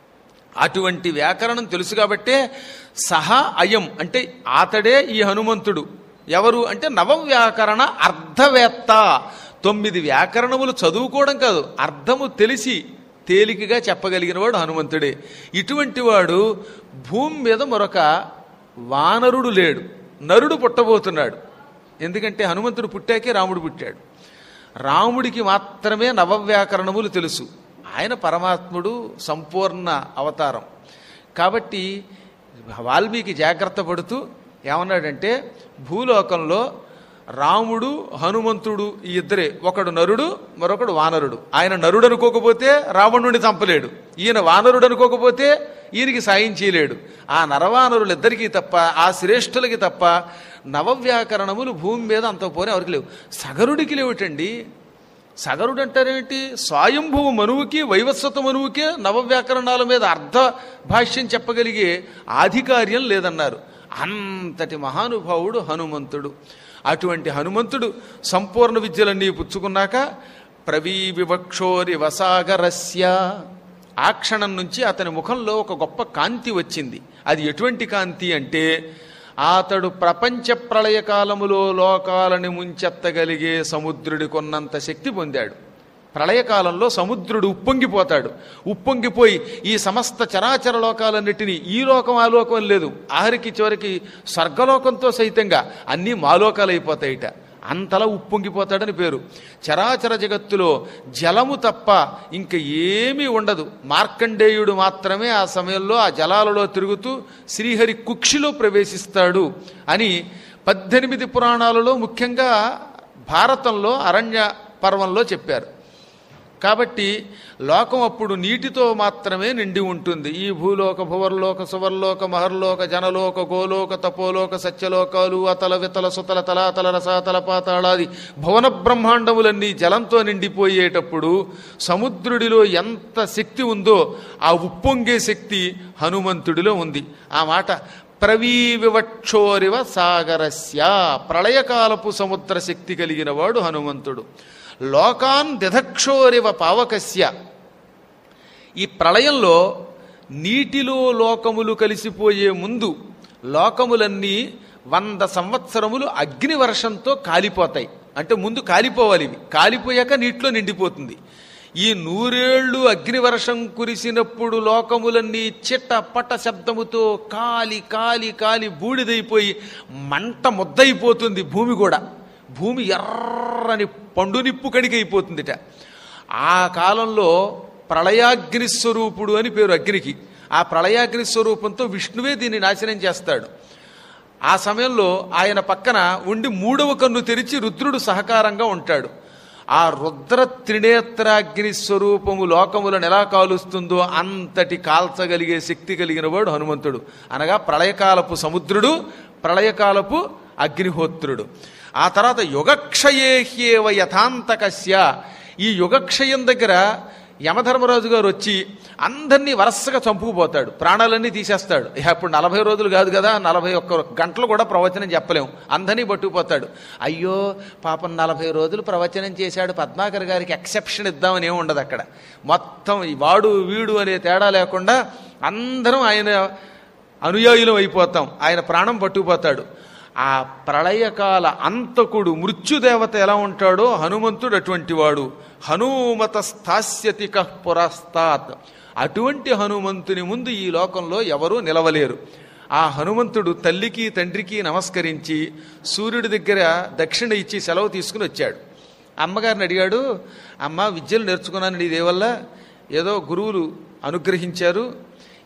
అటువంటి వ్యాకరణం తెలుసు కాబట్టే సహా అయం అంటే అతడే ఈ హనుమంతుడు ఎవరు అంటే నవవ్యాకరణ అర్ధవేత్త తొమ్మిది వ్యాకరణములు చదువుకోవడం కాదు అర్థము తెలిసి తేలికగా చెప్పగలిగిన వాడు హనుమంతుడే ఇటువంటి వాడు భూమి మీద మరొక వానరుడు లేడు నరుడు పుట్టబోతున్నాడు ఎందుకంటే హనుమంతుడు పుట్టాకే రాముడు పుట్టాడు రాముడికి మాత్రమే నవవ్యాకరణములు తెలుసు ఆయన పరమాత్ముడు సంపూర్ణ అవతారం కాబట్టి వాల్మీకి జాగ్రత్త పడుతూ ఏమన్నాడంటే భూలోకంలో రాముడు హనుమంతుడు ఈ ఇద్దరే ఒకడు నరుడు మరొకడు వానరుడు ఆయన నరుడు అనుకోకపోతే రావణుడిని చంపలేడు ఈయన వానరుడు అనుకోకపోతే ఈయనకి సాయం చేయలేడు ఆ నరవానరులిద్దరికీ తప్ప ఆ శ్రేష్ఠులకి తప్ప నవవ్యాకరణములు భూమి మీద అంత పోనీ ఎవరికి లేవు సగరుడికి లేవుటండి సగరుడు అంటారేంటి స్వయంభువ మనువుకి వైవస్వత మనువుకే నవవ్యాకరణాల మీద అర్ధ భాష్యం చెప్పగలిగే ఆధికార్యం లేదన్నారు అంతటి మహానుభావుడు హనుమంతుడు అటువంటి హనుమంతుడు సంపూర్ణ విద్యలన్నీ పుచ్చుకున్నాక ప్రవీవివక్షోరి వసాగరస్య ఆ క్షణం నుంచి అతని ముఖంలో ఒక గొప్ప కాంతి వచ్చింది అది ఎటువంటి కాంతి అంటే అతడు ప్రపంచ ప్రళయ కాలములో లోకాలని ముంచెత్తగలిగే సముద్రుడి కొన్నంత శక్తి పొందాడు ప్రళయకాలంలో సముద్రుడు ఉప్పొంగిపోతాడు ఉప్పొంగిపోయి ఈ సమస్త చరాచర లోకాలన్నిటినీ ఈ లోకం ఆ లోకం లేదు ఆఖరికి చివరికి స్వర్గలోకంతో సైతంగా అన్నీ మాలోకాలైపోతాయిట అంతలా ఉప్పొంగిపోతాడని పేరు చరాచర జగత్తులో జలము తప్ప ఇంక ఏమీ ఉండదు మార్కండేయుడు మాత్రమే ఆ సమయంలో ఆ జలాలలో తిరుగుతూ శ్రీహరి కుక్షిలో ప్రవేశిస్తాడు అని పద్దెనిమిది పురాణాలలో ముఖ్యంగా భారతంలో అరణ్య పర్వంలో చెప్పారు కాబట్టి లోకం అప్పుడు నీటితో మాత్రమే నిండి ఉంటుంది ఈ భూలోక భువర్లోక సువర్లోక మహర్లోక జనలోక గోలోక తపోలోక సత్యలోకాలు అతల వితల సుతల తలాతల రసాతల పాతాళాది భువన బ్రహ్మాండములన్నీ జలంతో నిండిపోయేటప్పుడు సముద్రుడిలో ఎంత శక్తి ఉందో ఆ ఉప్పొంగే శక్తి హనుమంతుడిలో ఉంది ఆ మాట ప్రవీవివక్షోరివ సాగరస్య ప్రళయకాలపు సముద్ర శక్తి కలిగిన వాడు హనుమంతుడు లోకాన్ దిధక్షోరివ పావకస్య ఈ ప్రళయంలో నీటిలో లోకములు కలిసిపోయే ముందు లోకములన్నీ వంద సంవత్సరములు అగ్ని వర్షంతో కాలిపోతాయి అంటే ముందు కాలిపోవాలి ఇవి కాలిపోయాక నీటిలో నిండిపోతుంది ఈ నూరేళ్లు అగ్నివర్షం కురిసినప్పుడు లోకములన్నీ చిట్ట పట్ట శబ్దముతో కాలి కాలి కాలి బూడిదైపోయి మంట ముద్దయిపోతుంది భూమి కూడా భూమి ఎర్రని పండునిప్పు కడిగైపోతుందిట ఆ కాలంలో ప్రళయాగ్ని స్వరూపుడు అని పేరు అగ్నికి ఆ ప్రళయాగ్ని స్వరూపంతో విష్ణువే దీన్ని నాశనం చేస్తాడు ఆ సమయంలో ఆయన పక్కన ఉండి మూడవ కన్ను తెరిచి రుద్రుడు సహకారంగా ఉంటాడు ఆ రుద్ర త్రినేత్రాగ్ని స్వరూపము లోకములను ఎలా కాలుస్తుందో అంతటి కాల్చగలిగే శక్తి కలిగిన వాడు హనుమంతుడు అనగా ప్రళయకాలపు సముద్రుడు ప్రళయకాలపు అగ్నిహోత్రుడు ఆ తర్వాత యుగక్షయేహ్యేవ యథాంతకస్య ఈ యుగక్షయం దగ్గర యమధర్మరాజు గారు వచ్చి అందరినీ వరసగా చంపుకుపోతాడు ప్రాణాలన్నీ తీసేస్తాడు ఇక అప్పుడు నలభై రోజులు కాదు కదా నలభై ఒక్క గంటలు కూడా ప్రవచనం చెప్పలేము అందరినీ పట్టుకుపోతాడు అయ్యో పాపం నలభై రోజులు ప్రవచనం చేశాడు పద్మాకర్ గారికి ఎక్సెప్షన్ ఇద్దామని ఏమి ఉండదు అక్కడ మొత్తం ఈ వాడు వీడు అనే తేడా లేకుండా అందరం ఆయన అనుయాయులం అయిపోతాం ఆయన ప్రాణం పట్టుకుపోతాడు ఆ ప్రళయకాల అంతకుడు మృత్యుదేవత ఎలా ఉంటాడో హనుమంతుడు అటువంటి వాడు హనుమత స్థాస్యతి పురస్తాత్ అటువంటి హనుమంతుని ముందు ఈ లోకంలో ఎవరూ నిలవలేరు ఆ హనుమంతుడు తల్లికి తండ్రికి నమస్కరించి సూర్యుడి దగ్గర దక్షిణ ఇచ్చి సెలవు తీసుకుని వచ్చాడు అమ్మగారిని అడిగాడు అమ్మ విద్యలు నేర్చుకున్నాను నీ దేవల్ల ఏదో గురువులు అనుగ్రహించారు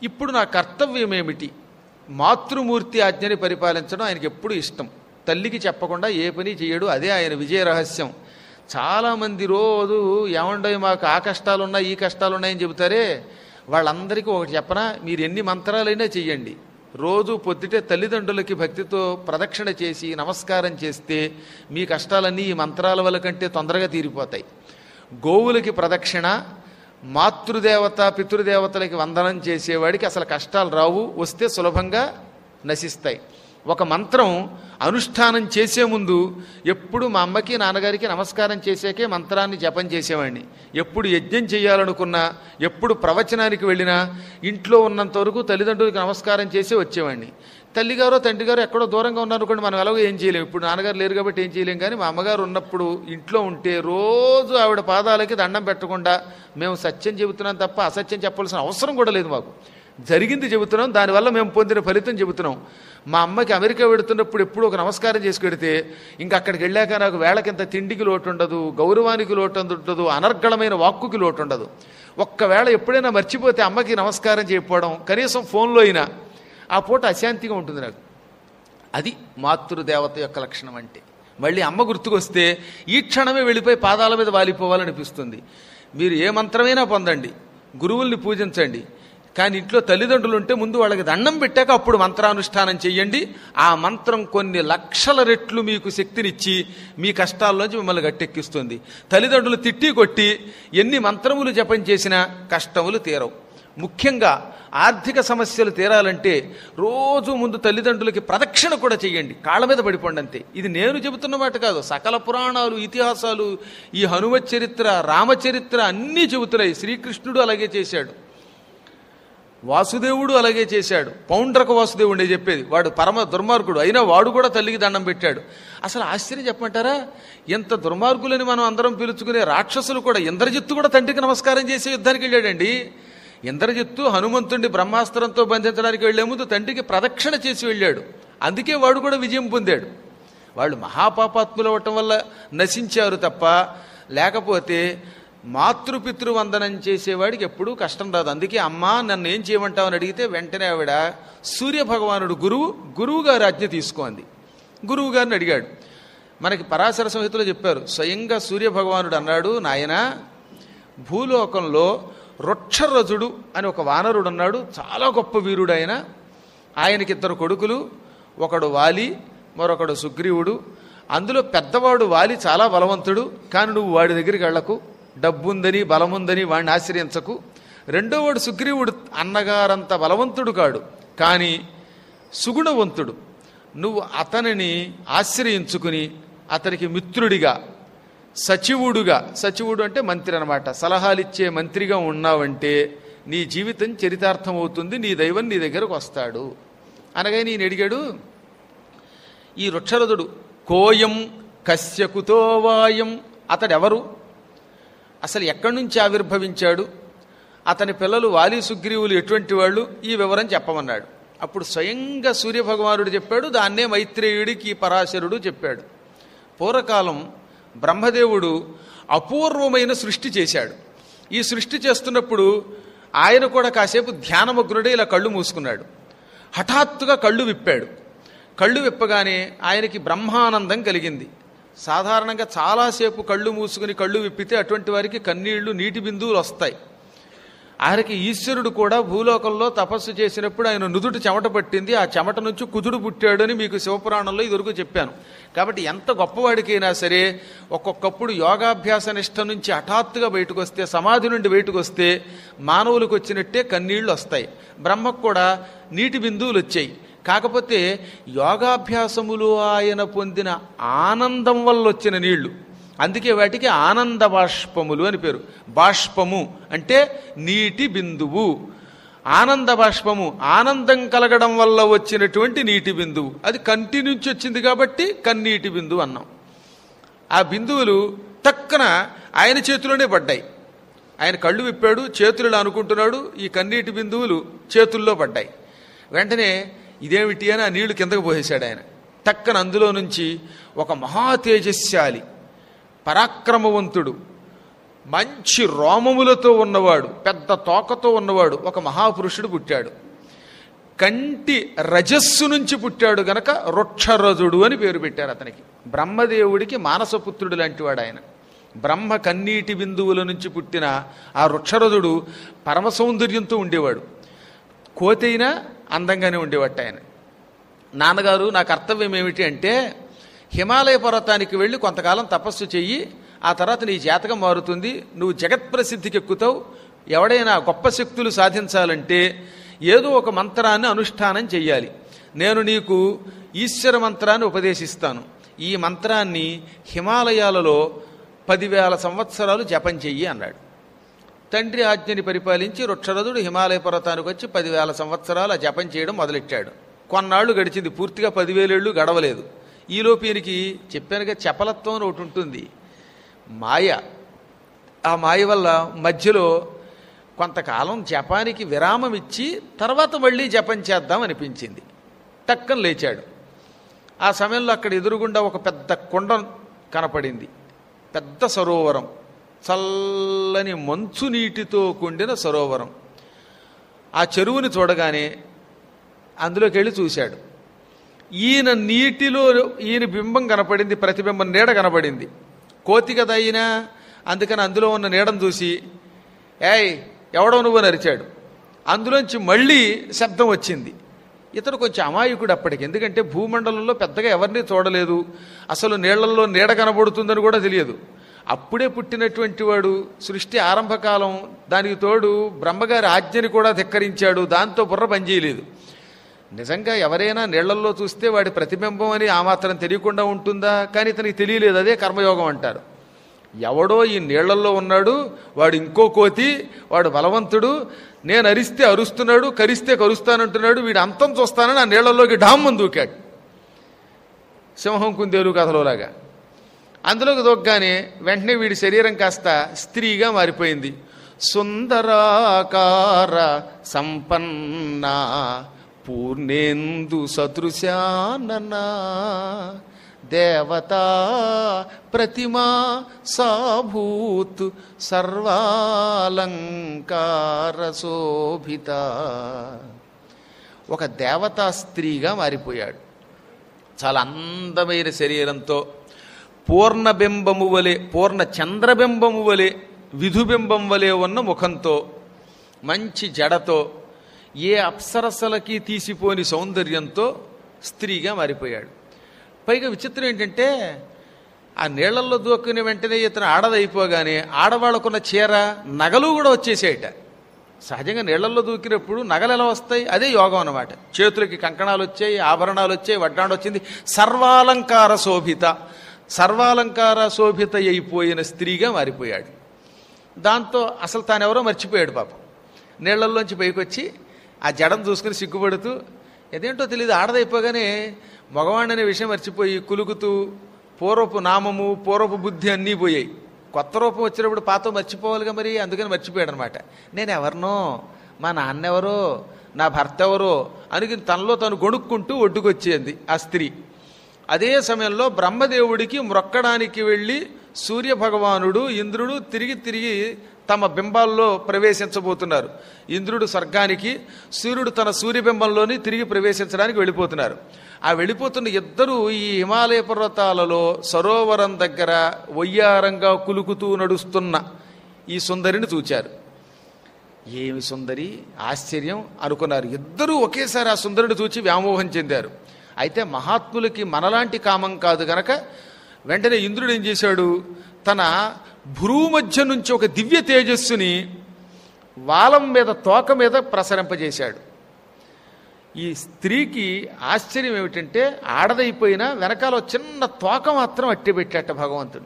ఇప్పుడు నా కర్తవ్యం ఏమిటి మాతృమూర్తి ఆజ్ఞని పరిపాలించడం ఆయనకి ఎప్పుడు ఇష్టం తల్లికి చెప్పకుండా ఏ పని చేయడు అదే ఆయన విజయ రహస్యం చాలామంది రోజు ఏమండో మాకు ఆ కష్టాలు ఉన్నాయి ఈ కష్టాలు ఉన్నాయని చెబుతారే వాళ్ళందరికీ ఒకటి చెప్పనా మీరు ఎన్ని మంత్రాలైనా చెయ్యండి రోజు పొద్దుటే తల్లిదండ్రులకి భక్తితో ప్రదక్షిణ చేసి నమస్కారం చేస్తే మీ కష్టాలన్నీ ఈ మంత్రాల వల్ల కంటే తొందరగా తీరిపోతాయి గోవులకి ప్రదక్షిణ మాతృదేవత పితృదేవతలకి వందనం చేసేవాడికి అసలు కష్టాలు రావు వస్తే సులభంగా నశిస్తాయి ఒక మంత్రం అనుష్ఠానం చేసే ముందు ఎప్పుడు మా అమ్మకి నాన్నగారికి నమస్కారం చేసాకే మంత్రాన్ని జపం చేసేవాడిని ఎప్పుడు యజ్ఞం చేయాలనుకున్నా ఎప్పుడు ప్రవచనానికి వెళ్ళినా ఇంట్లో ఉన్నంత వరకు తల్లిదండ్రులకి నమస్కారం చేసి వచ్చేవాడిని తల్లిగారో తండ్రి గారు ఎక్కడో దూరంగా ఉన్నారనుకోండి మనం ఎలాగో ఏం చేయలేం ఇప్పుడు నాన్నగారు లేరు కాబట్టి ఏం చేయలేం కానీ మా అమ్మగారు ఉన్నప్పుడు ఇంట్లో ఉంటే రోజు ఆవిడ పాదాలకి దండం పెట్టకుండా మేము సత్యం చెబుతున్నాం తప్ప అసత్యం చెప్పాల్సిన అవసరం కూడా లేదు మాకు జరిగింది చెబుతున్నాం దానివల్ల మేము పొందిన ఫలితం చెబుతున్నాం మా అమ్మకి అమెరికా వెడుతున్నప్పుడు ఎప్పుడు ఒక నమస్కారం చేసి పెడితే ఇంకా అక్కడికి వెళ్ళాక నాకు వేళకింత తిండికి లోటు ఉండదు గౌరవానికి లోటు ఉండదు అనర్గళమైన వాక్కుకి లోటు ఉండదు ఒక్కవేళ ఎప్పుడైనా మర్చిపోతే అమ్మకి నమస్కారం చేయకపోవడం కనీసం ఫోన్లో అయినా ఆ పూట అశాంతిగా ఉంటుంది నాకు అది మాతృదేవత యొక్క లక్షణం అంటే మళ్ళీ అమ్మ గుర్తుకొస్తే ఈ క్షణమే వెళ్ళిపోయి పాదాల మీద వాలిపోవాలనిపిస్తుంది మీరు ఏ మంత్రమైనా పొందండి గురువుల్ని పూజించండి కానీ ఇంట్లో తల్లిదండ్రులు ఉంటే ముందు వాళ్ళకి దండం పెట్టాక అప్పుడు మంత్రానుష్ఠానం చెయ్యండి ఆ మంత్రం కొన్ని లక్షల రెట్లు మీకు శక్తినిచ్చి మీ కష్టాల్లోంచి మిమ్మల్ని గట్టెక్కిస్తుంది తల్లిదండ్రులు తిట్టి కొట్టి ఎన్ని మంత్రములు జపం చేసినా కష్టములు తీరవు ముఖ్యంగా ఆర్థిక సమస్యలు తీరాలంటే రోజు ముందు తల్లిదండ్రులకి ప్రదక్షిణ కూడా చేయండి కాళ్ళ మీద పడిపోండి అంతే ఇది నేను చెబుతున్న మాట కాదు సకల పురాణాలు ఇతిహాసాలు ఈ హనుమత్ చరిత్ర రామచరిత్ర అన్నీ చెబుతున్నాయి శ్రీకృష్ణుడు అలాగే చేశాడు వాసుదేవుడు అలాగే చేశాడు పౌండ్రక వాసుదేవుడే చెప్పేది వాడు పరమ దుర్మార్గుడు అయినా వాడు కూడా తల్లికి దండం పెట్టాడు అసలు ఆశ్చర్యం చెప్పమంటారా ఎంత దుర్మార్గులని మనం అందరం పిలుచుకునే రాక్షసులు కూడా ఇంద్రజిత్తు కూడా తండ్రికి నమస్కారం చేసే యుద్ధానికి వెళ్ళాడండి ఇంద్రజిత్తు హనుమంతుడిని బ్రహ్మాస్త్రంతో బంధించడానికి వెళ్లే ముందు తండ్రికి ప్రదక్షిణ చేసి వెళ్ళాడు అందుకే వాడు కూడా విజయం పొందాడు వాళ్ళు మహాపాపాత్ములు అవ్వటం వల్ల నశించారు తప్ప లేకపోతే మాతృపితృవందనం చేసేవాడికి ఎప్పుడూ కష్టం రాదు అందుకే అమ్మా నన్ను ఏం చేయమంటావు అని అడిగితే వెంటనే ఆవిడ సూర్యభగవానుడు గురువు గురువు గారి ఆజ్ఞ తీసుకోంది గురువు గారిని అడిగాడు మనకి పరాశర సంహితలో చెప్పారు స్వయంగా సూర్యభగవానుడు అన్నాడు నాయన భూలోకంలో వృక్షరజుడు అని ఒక వానరుడు ఉన్నాడు చాలా గొప్ప వీరుడు ఆయన ఆయనకి ఇద్దరు కొడుకులు ఒకడు వాలి మరొకడు సుగ్రీవుడు అందులో పెద్దవాడు వాలి చాలా బలవంతుడు కానీ నువ్వు వాడి దగ్గరికి వెళ్ళకు డబ్బుందని బలముందని వాడిని ఆశ్రయించకు రెండోవాడు సుగ్రీవుడు అన్నగారంత బలవంతుడు కాడు కానీ సుగుణవంతుడు నువ్వు అతనిని ఆశ్రయించుకుని అతనికి మిత్రుడిగా సచివుడుగా సచివుడు అంటే మంత్రి అనమాట సలహాలిచ్చే మంత్రిగా ఉన్నావంటే నీ జీవితం చరితార్థం అవుతుంది నీ దైవం నీ దగ్గరకు వస్తాడు అనగా నేను అడిగాడు ఈ వృక్షరథుడు కోయం కశ్యకుతో వాయం అతడెవరు అసలు ఎక్కడి నుంచి ఆవిర్భవించాడు అతని పిల్లలు వాలి సుగ్రీవులు ఎటువంటి వాళ్ళు ఈ వివరం చెప్పమన్నాడు అప్పుడు స్వయంగా సూర్యభగవానుడు చెప్పాడు దాన్నే మైత్రేయుడికి పరాశరుడు చెప్పాడు పూర్వకాలం బ్రహ్మదేవుడు అపూర్వమైన సృష్టి చేశాడు ఈ సృష్టి చేస్తున్నప్పుడు ఆయన కూడా కాసేపు ధ్యానమగ్నుడే ఇలా కళ్ళు మూసుకున్నాడు హఠాత్తుగా కళ్ళు విప్పాడు కళ్ళు విప్పగానే ఆయనకి బ్రహ్మానందం కలిగింది సాధారణంగా చాలాసేపు కళ్ళు మూసుకుని కళ్ళు విప్పితే అటువంటి వారికి కన్నీళ్లు నీటి బిందువులు వస్తాయి ఆయనకి ఈశ్వరుడు కూడా భూలోకంలో తపస్సు చేసినప్పుడు ఆయన నుదుటి చెమట పట్టింది ఆ చెమట నుంచి కుదుడు పుట్టాడు అని మీకు శివపురాణంలో ఇదివరకు చెప్పాను కాబట్టి ఎంత గొప్పవాడికైనా సరే ఒక్కొక్కప్పుడు యోగాభ్యాస నిష్ట నుంచి హఠాత్తుగా బయటకు వస్తే సమాధి నుండి బయటకు వస్తే మానవులకు వచ్చినట్టే కన్నీళ్లు వస్తాయి బ్రహ్మకు కూడా నీటి బిందువులు వచ్చాయి కాకపోతే యోగాభ్యాసములు ఆయన పొందిన ఆనందం వల్ల వచ్చిన నీళ్లు అందుకే వాటికి ఆనంద బాష్పములు అని పేరు బాష్పము అంటే నీటి బిందువు ఆనంద బాష్పము ఆనందం కలగడం వల్ల వచ్చినటువంటి నీటి బిందువు అది కంటి నుంచి వచ్చింది కాబట్టి కన్నీటి బిందువు అన్నాం ఆ బిందువులు టక్కన ఆయన చేతిలోనే పడ్డాయి ఆయన కళ్ళు విప్పాడు చేతులు అనుకుంటున్నాడు ఈ కన్నీటి బిందువులు చేతుల్లో పడ్డాయి వెంటనే ఇదేమిటి అని ఆ నీళ్లు కిందకు పోసేశాడు ఆయన టక్కన అందులో నుంచి ఒక మహా తేజస్శాలి పరాక్రమవంతుడు మంచి రోమములతో ఉన్నవాడు పెద్ద తోకతో ఉన్నవాడు ఒక మహాపురుషుడు పుట్టాడు కంటి రజస్సు నుంచి పుట్టాడు గనక వృక్షరజుడు అని పేరు పెట్టారు అతనికి బ్రహ్మదేవుడికి మానసపుత్రుడు లాంటి వాడు ఆయన బ్రహ్మ కన్నీటి బిందువుల నుంచి పుట్టిన ఆ వృక్షరజుడు పరమ సౌందర్యంతో ఉండేవాడు కోతైనా అందంగానే ఉండేవాట ఆయన నాన్నగారు నా కర్తవ్యం ఏమిటి అంటే హిమాలయ పర్వతానికి వెళ్ళి కొంతకాలం తపస్సు చెయ్యి ఆ తర్వాత నీ జాతకం మారుతుంది నువ్వు జగత్ ప్రసిద్ధికి ఎక్కుతావు ఎవడైనా గొప్ప శక్తులు సాధించాలంటే ఏదో ఒక మంత్రాన్ని అనుష్ఠానం చెయ్యాలి నేను నీకు ఈశ్వర మంత్రాన్ని ఉపదేశిస్తాను ఈ మంత్రాన్ని హిమాలయాలలో పదివేల సంవత్సరాలు జపం చెయ్యి అన్నాడు తండ్రి ఆజ్ఞని పరిపాలించి వృక్షరథుడు హిమాలయ పర్వతానికి వచ్చి పదివేల సంవత్సరాలు ఆ జపం చేయడం మొదలెట్టాడు కొన్నాళ్ళు గడిచింది పూర్తిగా పదివేలేళ్ళు గడవలేదు ఈలోపు ఈయనకి చెప్పానుగా చపలత్వం అని ఒకటి ఉంటుంది మాయ ఆ మాయ వల్ల మధ్యలో కొంతకాలం జపానికి విరామం ఇచ్చి తర్వాత మళ్ళీ జపం చేద్దాం అనిపించింది టక్కన లేచాడు ఆ సమయంలో అక్కడ ఎదురుగుండా ఒక పెద్ద కొండ కనపడింది పెద్ద సరోవరం చల్లని మంచు నీటితో కూడిన సరోవరం ఆ చెరువుని చూడగానే అందులోకి వెళ్ళి చూశాడు ఈయన నీటిలో ఈయన బింబం కనపడింది ప్రతిబింబం నీడ కనపడింది కోతి కదా ఈయన అందుకని అందులో ఉన్న నీడను చూసి ఏయ్ ఎవడో నువ్వు అని అరిచాడు అందులోంచి మళ్ళీ శబ్దం వచ్చింది ఇతడు కొంచెం అమాయకుడు అప్పటికి ఎందుకంటే భూమండలంలో పెద్దగా ఎవరిని చూడలేదు అసలు నీళ్లలో నీడ కనబడుతుందని కూడా తెలియదు అప్పుడే పుట్టినటువంటి వాడు సృష్టి ఆరంభకాలం దానికి తోడు బ్రహ్మగారి ఆజ్ఞని కూడా ధిక్కరించాడు దాంతో బుర్ర పనిచేయలేదు నిజంగా ఎవరైనా నీళ్లల్లో చూస్తే వాడి ప్రతిబింబం అని ఆ మాత్రం తెలియకుండా ఉంటుందా కానీ ఇతనికి తెలియలేదు అదే కర్మయోగం అంటారు ఎవడో ఈ నీళ్లల్లో ఉన్నాడు వాడు ఇంకో కోతి వాడు బలవంతుడు నేను అరిస్తే అరుస్తున్నాడు కరిస్తే కరుస్తానంటున్నాడు వీడు అంతం చూస్తానని ఆ నీళ్లలోకి డామ్మని దూకాడు సింహం కుందేలు కథలోలాగా అందులోకి దొగ్గానే వెంటనే వీడి శరీరం కాస్త స్త్రీగా మారిపోయింది సుందరాకార సంపన్న పూర్ణేందు సదృశానన దేవతా ప్రతిమా సాభూత్ సర్వాలంకార శోభిత ఒక దేవతా స్త్రీగా మారిపోయాడు చాలా అందమైన శరీరంతో పూర్ణబింబము వలె పూర్ణ చంద్రబింబము వలె విధుబింబం వలె ఉన్న ముఖంతో మంచి జడతో ఏ అప్సరసలకి తీసిపోని సౌందర్యంతో స్త్రీగా మారిపోయాడు పైగా విచిత్రం ఏంటంటే ఆ నీళ్లలో దూకుని వెంటనే ఇతను ఆడదైపోగానే ఆడవాళ్ళకున్న చీర నగలు కూడా వచ్చేసేయట సహజంగా నీళ్లలో దూకినప్పుడు నగలు ఎలా వస్తాయి అదే యోగం అన్నమాట చేతులకి కంకణాలు వచ్చాయి ఆభరణాలు వచ్చాయి వడ్డాణం వచ్చింది సర్వాలంకార శోభిత సర్వాలంకార శోభిత అయిపోయిన స్త్రీగా మారిపోయాడు దాంతో అసలు తానెవరో మర్చిపోయాడు పాపం నీళ్లల్లోంచి పైకి వచ్చి ఆ జడం చూసుకుని సిగ్గుపడుతూ ఏదేంటో తెలియదు ఆడదైపోగానే మగవాణ్ణి అనే విషయం మర్చిపోయి కులుకుతూ పూర్వపు నామము పూర్వపు బుద్ధి అన్నీ పోయాయి కొత్త రూపం వచ్చినప్పుడు పాత మర్చిపోవాలిగా మరి అందుకని మర్చిపోయాడు అనమాట నేను ఎవరినో మా నాన్నెవరో నా భర్త ఎవరో అని తనలో తను గొణుక్కుంటూ ఒడ్డుకొచ్చేది ఆ స్త్రీ అదే సమయంలో బ్రహ్మదేవుడికి మ్రొక్కడానికి వెళ్ళి సూర్య భగవానుడు ఇంద్రుడు తిరిగి తిరిగి తమ బింబాల్లో ప్రవేశించబోతున్నారు ఇంద్రుడు స్వర్గానికి సూర్యుడు తన సూర్యబింబంలోని తిరిగి ప్రవేశించడానికి వెళ్ళిపోతున్నారు ఆ వెళ్ళిపోతున్న ఇద్దరు ఈ హిమాలయ పర్వతాలలో సరోవరం దగ్గర వయ్యారంగా కులుకుతూ నడుస్తున్న ఈ సుందరిని చూచారు ఏమి సుందరి ఆశ్చర్యం అనుకున్నారు ఇద్దరూ ఒకేసారి ఆ సుందరుని చూచి వ్యామోహం చెందారు అయితే మహాత్ములకి మనలాంటి కామం కాదు గనక వెంటనే ఇంద్రుడు ఏం చేశాడు తన భ్రూ మధ్య నుంచి ఒక దివ్య తేజస్సుని వాలం మీద తోక మీద ప్రసరింపజేశాడు ఈ స్త్రీకి ఆశ్చర్యం ఏమిటంటే ఆడదైపోయినా వెనకాల ఒక చిన్న తోక మాత్రం అట్టి పెట్టాట భగవంతుడు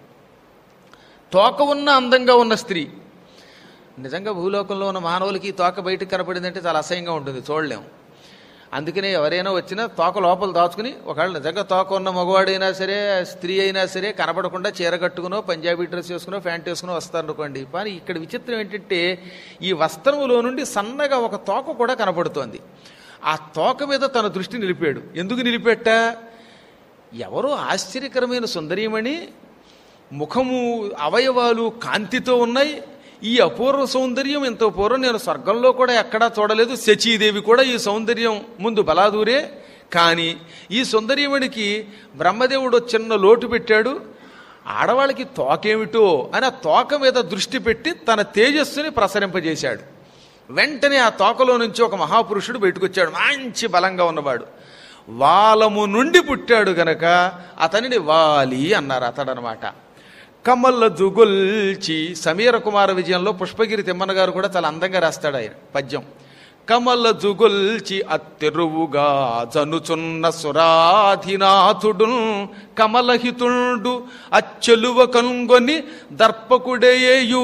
తోక ఉన్న అందంగా ఉన్న స్త్రీ నిజంగా భూలోకంలో ఉన్న మానవులకి ఈ తోక బయటకు కనపడిందంటే చాలా అసహ్యంగా ఉంటుంది చూడలేము అందుకనే ఎవరైనా వచ్చినా తోక లోపల దాచుకుని ఒకవేళ నిజంగా తోక ఉన్న మగవాడైనా సరే స్త్రీ అయినా సరే కనపడకుండా చీర కట్టుకునో పంజాబీ డ్రెస్ వేసుకునో ప్యాంట్ వేసుకునో వస్తారనుకోండి కానీ ఇక్కడ విచిత్రం ఏంటంటే ఈ వస్త్రములో నుండి సన్నగా ఒక తోక కూడా కనపడుతోంది ఆ తోక మీద తన దృష్టి నిలిపాడు ఎందుకు నిలిపెట్ట ఎవరో ఆశ్చర్యకరమైన సుందరీమణి ముఖము అవయవాలు కాంతితో ఉన్నాయి ఈ అపూర్వ సౌందర్యం ఇంత పూర్వం నేను స్వర్గంలో కూడా ఎక్కడా చూడలేదు శచీదేవి కూడా ఈ సౌందర్యం ముందు బలాదూరే కానీ ఈ సుందరీమణికి బ్రహ్మదేవుడు చిన్న లోటు పెట్టాడు ఆడవాళ్ళకి తోకేమిటో అని ఆ తోక మీద దృష్టి పెట్టి తన తేజస్సుని ప్రసరింపజేశాడు వెంటనే ఆ తోకలో నుంచి ఒక మహాపురుషుడు బయటకొచ్చాడు మంచి బలంగా ఉన్నవాడు వాలము నుండి పుట్టాడు గనక అతనిని వాలి అన్నారు అతడనమాట కమల్ల జుగుల్చి సమీర కుమార విజయంలో పుష్పగిరి తిమ్మన్న గారు కూడా చాలా అందంగా రాస్తాడు ఆయన పద్యం కమల జుగుల్చి అత్తెరువుగా జనుచున్న సురాధినాథుడు కమలహితుండు అచ్చెలువ కనుగొని దర్పకుడేయు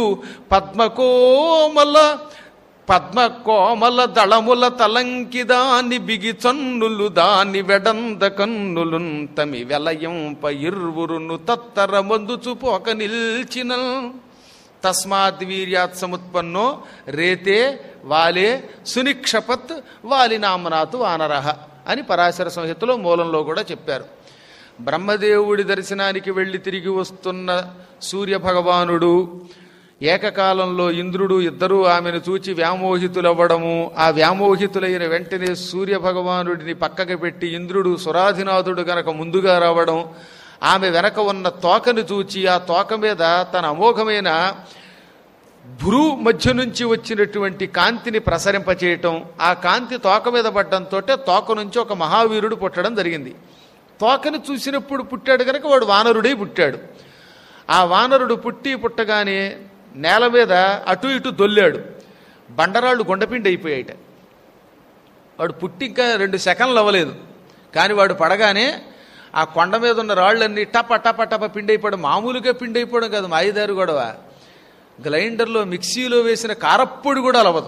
పద్మకోమల పద్మ కోమల దళముల తలంకి దాని బిగి చన్నులు దాని వెడంద కన్నులు తమి వెలయంప ఇర్వురును తత్తర మందుచు పోక నిల్చిన తస్మాత్ వీర్యాత్ సముత్పన్నో రేతే వాలే సునిక్షపత్ వాలినామనాథు వానరహ అని పరాశర సంహితలో మూలంలో కూడా చెప్పారు బ్రహ్మదేవుడి దర్శనానికి వెళ్ళి తిరిగి వస్తున్న సూర్య భగవానుడు ఏకకాలంలో ఇంద్రుడు ఇద్దరూ ఆమెను చూచి వ్యామోహితులవ్వడము ఆ వ్యామోహితులైన వెంటనే సూర్య భగవానుడిని పక్కకి పెట్టి ఇంద్రుడు సురాధినాథుడు గనక ముందుగా రావడం ఆమె వెనక ఉన్న తోకను చూచి ఆ తోక మీద తన అమోఘమైన భ్రూ మధ్య నుంచి వచ్చినటువంటి కాంతిని ప్రసరింపచేయటం ఆ కాంతి తోక మీద పడ్డంతో తోక నుంచి ఒక మహావీరుడు పుట్టడం జరిగింది తోకని చూసినప్పుడు పుట్టాడు కనుక వాడు వానరుడై పుట్టాడు ఆ వానరుడు పుట్టి పుట్టగానే నేల మీద అటు ఇటు దొల్లాడు బండరాళ్ళు గుండపిండి అయిపోయాయిట వాడు పుట్టి ఇంకా రెండు సెకండ్లు అవ్వలేదు కానీ వాడు పడగానే ఆ కొండ మీద ఉన్న రాళ్ళన్నీ టప టప టప పిండి అయిపోవడం మామూలుగా పిండి అయిపోవడం కాదు మాయిదారు గొడవ గ్రైండర్లో మిక్సీలో వేసిన కారప్పొడి కూడా అలవదు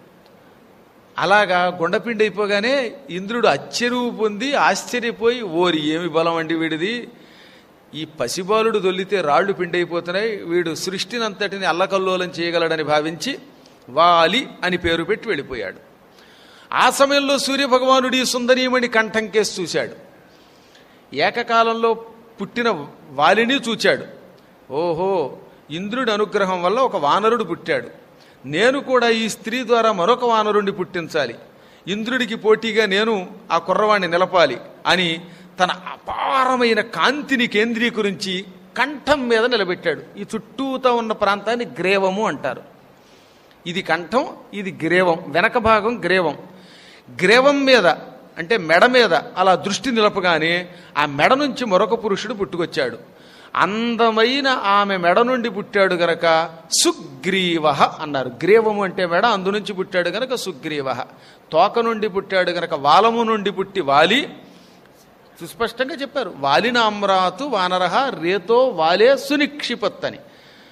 అలాగా గుండపిండి అయిపోగానే ఇంద్రుడు అచ్చెరువు పొంది ఆశ్చర్యపోయి ఓరి ఏమి బలం అండి వీడిది ఈ పసిబాలుడు దొల్లితే రాళ్లు పిండి అయిపోతున్నాయి వీడు సృష్టినంతటిని అల్లకల్లోలం చేయగలడని భావించి వాలి అని పేరు పెట్టి వెళ్ళిపోయాడు ఆ సమయంలో సూర్యభగవానుడి సుందరీమణి కంఠం కేసి చూశాడు ఏకకాలంలో పుట్టిన వాలిని చూచాడు ఓహో ఇంద్రుడి అనుగ్రహం వల్ల ఒక వానరుడు పుట్టాడు నేను కూడా ఈ స్త్రీ ద్వారా మరొక వానరుణ్ణి పుట్టించాలి ఇంద్రుడికి పోటీగా నేను ఆ కుర్రవాణ్ణి నిలపాలి అని తన అపారమైన కాంతిని కేంద్రీకరించి కంఠం మీద నిలబెట్టాడు ఈ చుట్టూతో ఉన్న ప్రాంతాన్ని గ్రేవము అంటారు ఇది కంఠం ఇది గ్రేవం వెనక భాగం గ్రేవం గ్రేవం మీద అంటే మెడ మీద అలా దృష్టి నిలపగానే ఆ మెడ నుంచి మరొక పురుషుడు పుట్టుకొచ్చాడు అందమైన ఆమె మెడ నుండి పుట్టాడు గనక సుగ్రీవ అన్నారు గ్రీవము అంటే మెడ అందు నుంచి పుట్టాడు గనక సుగ్రీవ తోక నుండి పుట్టాడు గనక వాలము నుండి పుట్టి వాలి సుస్పష్టంగా చెప్పారు వాలినామ్రాతు వానరహ రేతో వాలే సునిక్షిపత్ అని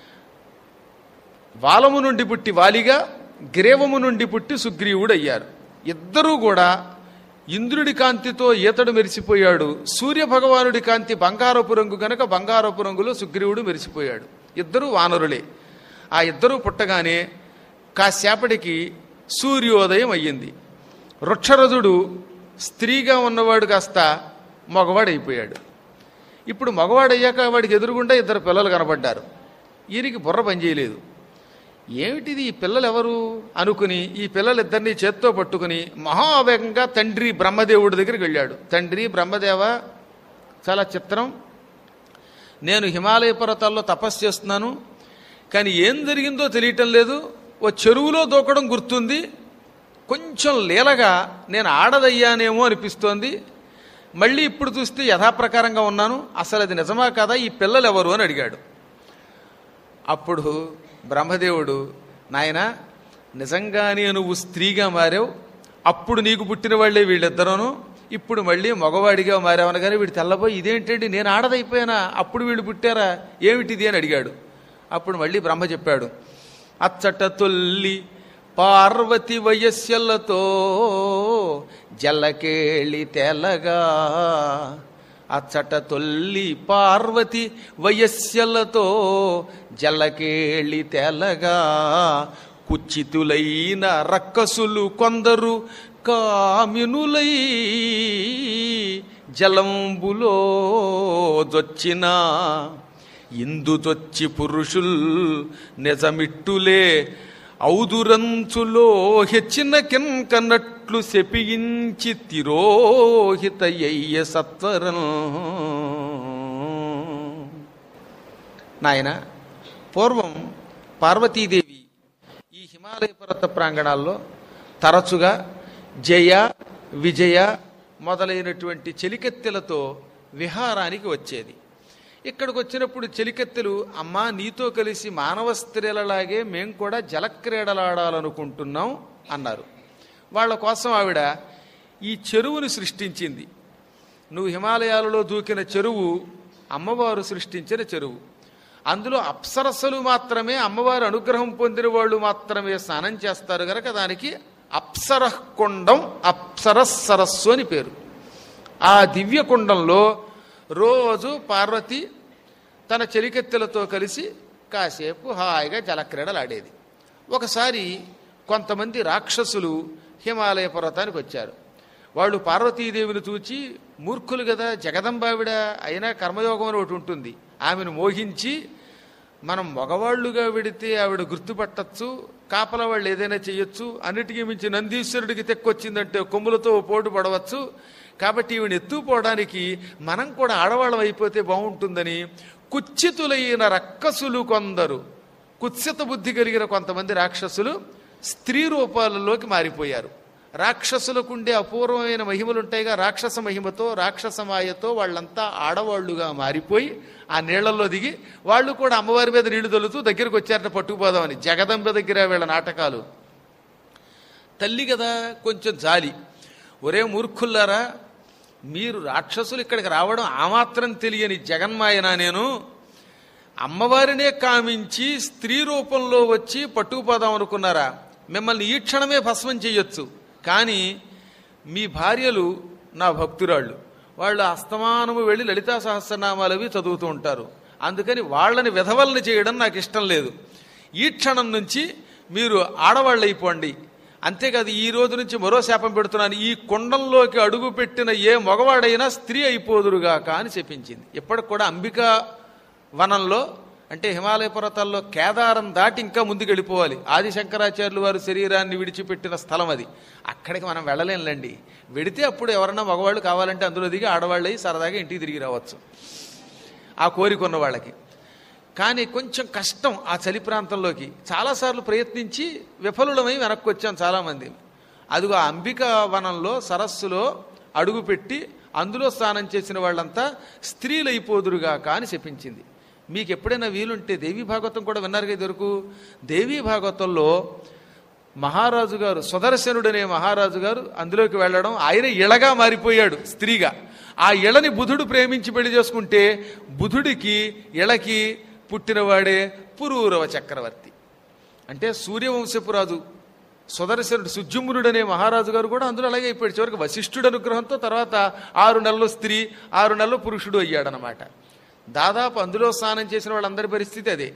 వాలము నుండి పుట్టి వాలిగా గ్రేవము నుండి పుట్టి సుగ్రీవుడు అయ్యారు ఇద్దరూ కూడా ఇంద్రుడి కాంతితో ఈతడు మెరిసిపోయాడు సూర్య భగవానుడి కాంతి బంగారపు రంగు గనక బంగారపు రంగులో సుగ్రీవుడు మెరిసిపోయాడు ఇద్దరూ వానరులే ఆ ఇద్దరూ పుట్టగానే కాసేపటికి సూర్యోదయం అయ్యింది వృక్షరథుడు స్త్రీగా ఉన్నవాడు కాస్త మగవాడైపోయాడు ఇప్పుడు మగవాడయ్యాక వాడికి ఎదురుగుండా ఇద్దరు పిల్లలు కనబడ్డారు ఈయనకి బుర్ర పనిచేయలేదు ఏమిటిది ఈ పిల్లలు ఎవరు అనుకుని ఈ పిల్లలిద్దరినీ చేత్తో పట్టుకుని మహావేగంగా తండ్రి బ్రహ్మదేవుడి దగ్గరికి వెళ్ళాడు తండ్రి బ్రహ్మదేవ చాలా చిత్రం నేను హిమాలయ పర్వతాల్లో తపస్సు చేస్తున్నాను కానీ ఏం జరిగిందో తెలియటం లేదు ఓ చెరువులో దూకడం గుర్తుంది కొంచెం లీలగా నేను ఆడదయ్యానేమో అనిపిస్తోంది మళ్ళీ ఇప్పుడు చూస్తే యథాప్రకారంగా ఉన్నాను అసలు అది నిజమా కాదా ఈ పిల్లలు ఎవరు అని అడిగాడు అప్పుడు బ్రహ్మదేవుడు నాయన నిజంగానే నువ్వు స్త్రీగా మారావు అప్పుడు నీకు పుట్టిన వాళ్ళే వీళ్ళిద్దరూను ఇప్పుడు మళ్ళీ మగవాడిగా మారావని కానీ వీడు తెల్లబోయి ఇదేంటండి నేను ఆడదైపోయానా అప్పుడు వీళ్ళు పుట్టారా ఏమిటిది అని అడిగాడు అప్పుడు మళ్ళీ బ్రహ్మ చెప్పాడు అచ్చట తొల్లి పార్వతి వయస్యలతో జల్లకేళి తెలగా అచ్చట తొల్లి పార్వతి వయస్యలతో జల్లకేళి తెలగా కుచితులైన రక్కసులు కొందరు కామినులై జలంబులో జొచ్చిన ఇందుతొచ్చి పురుషుల్ నిజమిట్టులే ఔదురంచులో హెచ్చిన కింకన్నట్లు శపించి తిరోహితయ్య సత్వరం నాయన పూర్వం పార్వతీదేవి ఈ హిమాలయ పర్వత ప్రాంగణాల్లో తరచుగా జయ విజయ మొదలైనటువంటి చెలికెత్తెలతో విహారానికి వచ్చేది ఇక్కడికి వచ్చినప్పుడు చెలికెత్తెలు అమ్మా నీతో కలిసి మానవ స్త్రీలలాగే మేం కూడా జలక్రీడలాడాలనుకుంటున్నాం అన్నారు వాళ్ళ కోసం ఆవిడ ఈ చెరువును సృష్టించింది నువ్వు హిమాలయాలలో దూకిన చెరువు అమ్మవారు సృష్టించిన చెరువు అందులో అప్సరస్సులు మాత్రమే అమ్మవారి అనుగ్రహం పొందిన వాళ్ళు మాత్రమే స్నానం చేస్తారు గనక దానికి అప్సరః కుండం అప్సరస్ సరస్సు అని పేరు ఆ దివ్య కుండంలో రోజు పార్వతి తన చెలికెత్తెలతో కలిసి కాసేపు హాయిగా జలక్రీడలు ఆడేది ఒకసారి కొంతమంది రాక్షసులు హిమాలయ పర్వతానికి వచ్చారు వాళ్ళు పార్వతీదేవిని చూచి మూర్ఖులు కదా జగదంబావిడ అయినా కర్మయోగం అని ఒకటి ఉంటుంది ఆమెను మోహించి మనం మగవాళ్ళుగా వెడితే ఆవిడ గుర్తుపట్టచ్చు కాపల వాళ్ళు ఏదైనా చేయొచ్చు అన్నిటికీ మించి నందీశ్వరుడికి తెక్కొచ్చిందంటే కొమ్ములతో పోటు పడవచ్చు కాబట్టి ఈవిని ఎత్తుపోవడానికి మనం కూడా ఆడవాళ్ళం అయిపోతే బాగుంటుందని కుచ్చితులైన రక్కసులు కొందరు కుత్సిత బుద్ధి కలిగిన కొంతమంది రాక్షసులు స్త్రీ రూపాలలోకి మారిపోయారు రాక్షసులకు ఉండే అపూర్వమైన మహిమలు ఉంటాయిగా రాక్షస మహిమతో రాక్షస మాయతో వాళ్ళంతా ఆడవాళ్లుగా మారిపోయి ఆ నీళ్లలో దిగి వాళ్ళు కూడా అమ్మవారి మీద నీళ్లు తొలుతూ దగ్గరికి వచ్చారట పట్టుకుపోదామని జగదంబ దగ్గర వీళ్ళ నాటకాలు తల్లి కదా కొంచెం జాలి ఒరే మూర్ఖుల్లారా మీరు రాక్షసులు ఇక్కడికి రావడం ఆ మాత్రం తెలియని జగన్మాయనా నేను అమ్మవారినే కామించి స్త్రీ రూపంలో వచ్చి పట్టుకుపోదాం అనుకున్నారా మిమ్మల్ని ఈ క్షణమే భస్మం చేయొచ్చు కానీ మీ భార్యలు నా భక్తురాళ్ళు వాళ్ళు అస్తమానము వెళ్ళి లలితా సహస్రనామాలు అవి చదువుతూ ఉంటారు అందుకని వాళ్ళని విధవల్ని చేయడం నాకు ఇష్టం లేదు ఈ క్షణం నుంచి మీరు ఆడవాళ్ళు అయిపోండి అంతేకాదు ఈ రోజు నుంచి మరో శాపం పెడుతున్నాను ఈ కుండంలోకి అడుగు పెట్టిన ఏ మగవాడైనా స్త్రీ అయిపోదురుగాక అని చెప్పించింది ఇప్పటికి కూడా అంబికా వనంలో అంటే హిమాలయ పర్వతాల్లో కేదారం దాటి ఇంకా ముందుకు వెళ్ళిపోవాలి ఆది శంకరాచార్యులు వారు శరీరాన్ని విడిచిపెట్టిన స్థలం అది అక్కడికి మనం వెళ్ళలేంలండి వెడితే అప్పుడు ఎవరన్నా మగవాళ్ళు కావాలంటే అందులో దిగి ఆడవాళ్ళు అయి సరదాగా ఇంటికి తిరిగి రావచ్చు ఆ కోరిక ఉన్న వాళ్ళకి కానీ కొంచెం కష్టం ఆ చలి ప్రాంతంలోకి చాలాసార్లు ప్రయత్నించి విఫలులమై వెనక్కి వచ్చాం చాలామంది అదిగో ఆ అంబికా వనంలో సరస్సులో అడుగుపెట్టి అందులో స్నానం చేసిన వాళ్ళంతా స్త్రీలు అయిపోదురుగాక అని చెప్పించింది మీకు ఎప్పుడైనా వీలుంటే దేవీ భాగవతం కూడా విన్నారు కదా దొరకు దేవీ భాగవతంలో మహారాజు గారు సుదర్శనుడనే మహారాజు గారు అందులోకి వెళ్ళడం ఆయన ఇళగా మారిపోయాడు స్త్రీగా ఆ ఇళని బుధుడు ప్రేమించి పెళ్లి చేసుకుంటే బుధుడికి ఇళకి పుట్టినవాడే పురూరవ చక్రవర్తి అంటే సూర్యవంశపు రాజు సుదర్శనుడు సుజుమ్నుడు అనే మహారాజు గారు కూడా అందులో అలాగే అయిపోయాడు చివరికి వశిష్ఠుడు అనుగ్రహంతో తర్వాత ఆరు నెలలు స్త్రీ ఆరు నెలలు పురుషుడు అయ్యాడనమాట దాదాపు అందులో స్నానం చేసిన వాళ్ళందరి పరిస్థితి అదే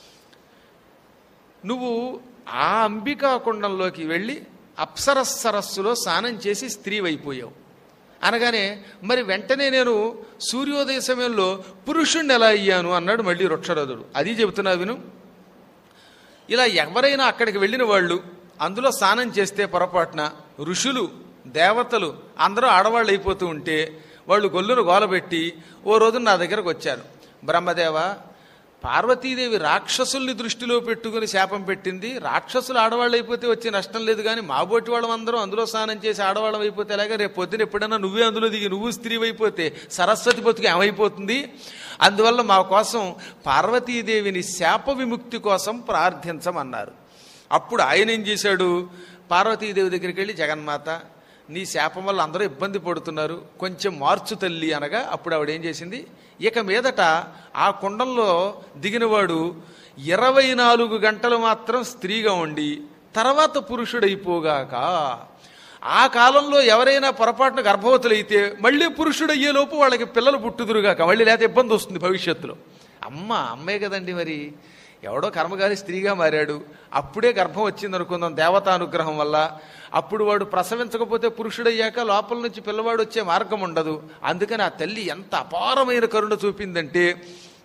నువ్వు ఆ అంబికా కుండంలోకి వెళ్ళి అప్సర సరస్సులో స్నానం చేసి స్త్రీ అయిపోయావు అనగానే మరి వెంటనే నేను సూర్యోదయ సమయంలో పురుషుణ్ణి ఎలా అయ్యాను అన్నాడు మళ్ళీ వృక్షరథుడు అది చెబుతున్నా విను ఇలా ఎవరైనా అక్కడికి వెళ్ళిన వాళ్ళు అందులో స్నానం చేస్తే పొరపాటున ఋషులు దేవతలు అందరూ ఆడవాళ్ళు అయిపోతూ ఉంటే వాళ్ళు గొల్లును గోలబెట్టి ఓ రోజు నా దగ్గరకు వచ్చారు బ్రహ్మదేవ పార్వతీదేవి రాక్షసుల్ని దృష్టిలో పెట్టుకుని శాపం పెట్టింది రాక్షసులు ఆడవాళ్ళు అయిపోతే వచ్చే నష్టం లేదు కానీ మాబోటి వాళ్ళం అందరం అందులో స్నానం చేసి ఆడవాళ్ళం అయిపోతే ఎలాగా రేపు పొద్దున ఎప్పుడైనా నువ్వే అందులో దిగి నువ్వు స్త్రీ అయిపోతే సరస్వతి బతుకు ఏమైపోతుంది అందువల్ల మా కోసం పార్వతీదేవిని శాప విముక్తి కోసం ప్రార్థించమన్నారు అప్పుడు ఆయన ఏం చేశాడు పార్వతీదేవి దగ్గరికి వెళ్ళి జగన్మాత నీ శాపం వల్ల అందరూ ఇబ్బంది పడుతున్నారు కొంచెం మార్చు తల్లి అనగా అప్పుడు ఆవిడ ఏం చేసింది ఇక మీదట ఆ కుండంలో దిగినవాడు ఇరవై నాలుగు గంటలు మాత్రం స్త్రీగా ఉండి తర్వాత పురుషుడైపోగాక ఆ కాలంలో ఎవరైనా పొరపాటున గర్భవతులైతే మళ్ళీ పురుషుడయ్యేలోపు వాళ్ళకి పిల్లలు పుట్టుదురుగాక మళ్ళీ లేకపోతే ఇబ్బంది వస్తుంది భవిష్యత్తులో అమ్మ అమ్మే కదండి మరి ఎవడో కర్మగారి స్త్రీగా మారాడు అప్పుడే గర్భం వచ్చింది అనుకుందాం దేవతానుగ్రహం వల్ల అప్పుడు వాడు ప్రసవించకపోతే పురుషుడయ్యాక లోపల నుంచి పిల్లవాడు వచ్చే మార్గం ఉండదు అందుకని ఆ తల్లి ఎంత అపారమైన కరుణ చూపిందంటే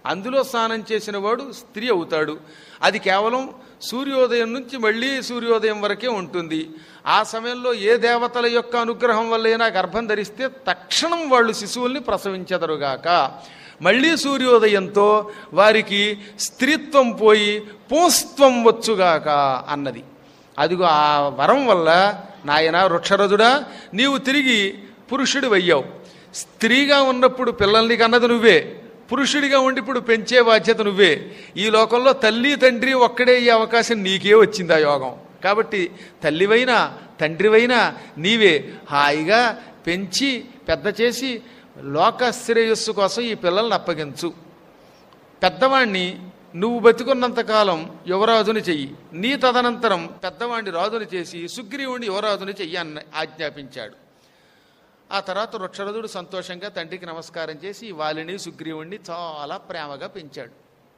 అందులో స్నానం చేసిన వాడు స్త్రీ అవుతాడు అది కేవలం సూర్యోదయం నుంచి మళ్ళీ సూర్యోదయం వరకే ఉంటుంది ఆ సమయంలో ఏ దేవతల యొక్క అనుగ్రహం వల్లైనా గర్భం ధరిస్తే తక్షణం వాళ్ళు శిశువుల్ని ప్రసవించెదరుగాక మళ్ళీ సూర్యోదయంతో వారికి స్త్రీత్వం పోయి పూస్త్వం వచ్చుగాక అన్నది అదిగో ఆ వరం వల్ల నాయన వృక్షరథుడా నీవు తిరిగి పురుషుడు అయ్యావు స్త్రీగా ఉన్నప్పుడు పిల్లల్ని కన్నది నువ్వే పురుషుడిగా ఉండి ఇప్పుడు పెంచే బాధ్యత నువ్వే ఈ లోకంలో తల్లి తండ్రి ఒక్కడే ఈ అవకాశం నీకే వచ్చింది ఆ యోగం కాబట్టి తల్లివైనా తండ్రివైనా నీవే హాయిగా పెంచి పెద్ద చేసి లోక శ్రేయస్సు కోసం ఈ పిల్లల్ని అప్పగించు పెద్దవాణ్ణి నువ్వు బతికున్నంతకాలం యువరాజుని చెయ్యి నీ తదనంతరం పెద్దవాణ్ణి రాజుని చేసి సుగ్రీవుని యువరాజుని చెయ్యి అన్న ఆజ్ఞాపించాడు ఆ తర్వాత వృక్షరథుడు సంతోషంగా తండ్రికి నమస్కారం చేసి వాలిని సుగ్రీవుణ్ణి చాలా ప్రేమగా పెంచాడు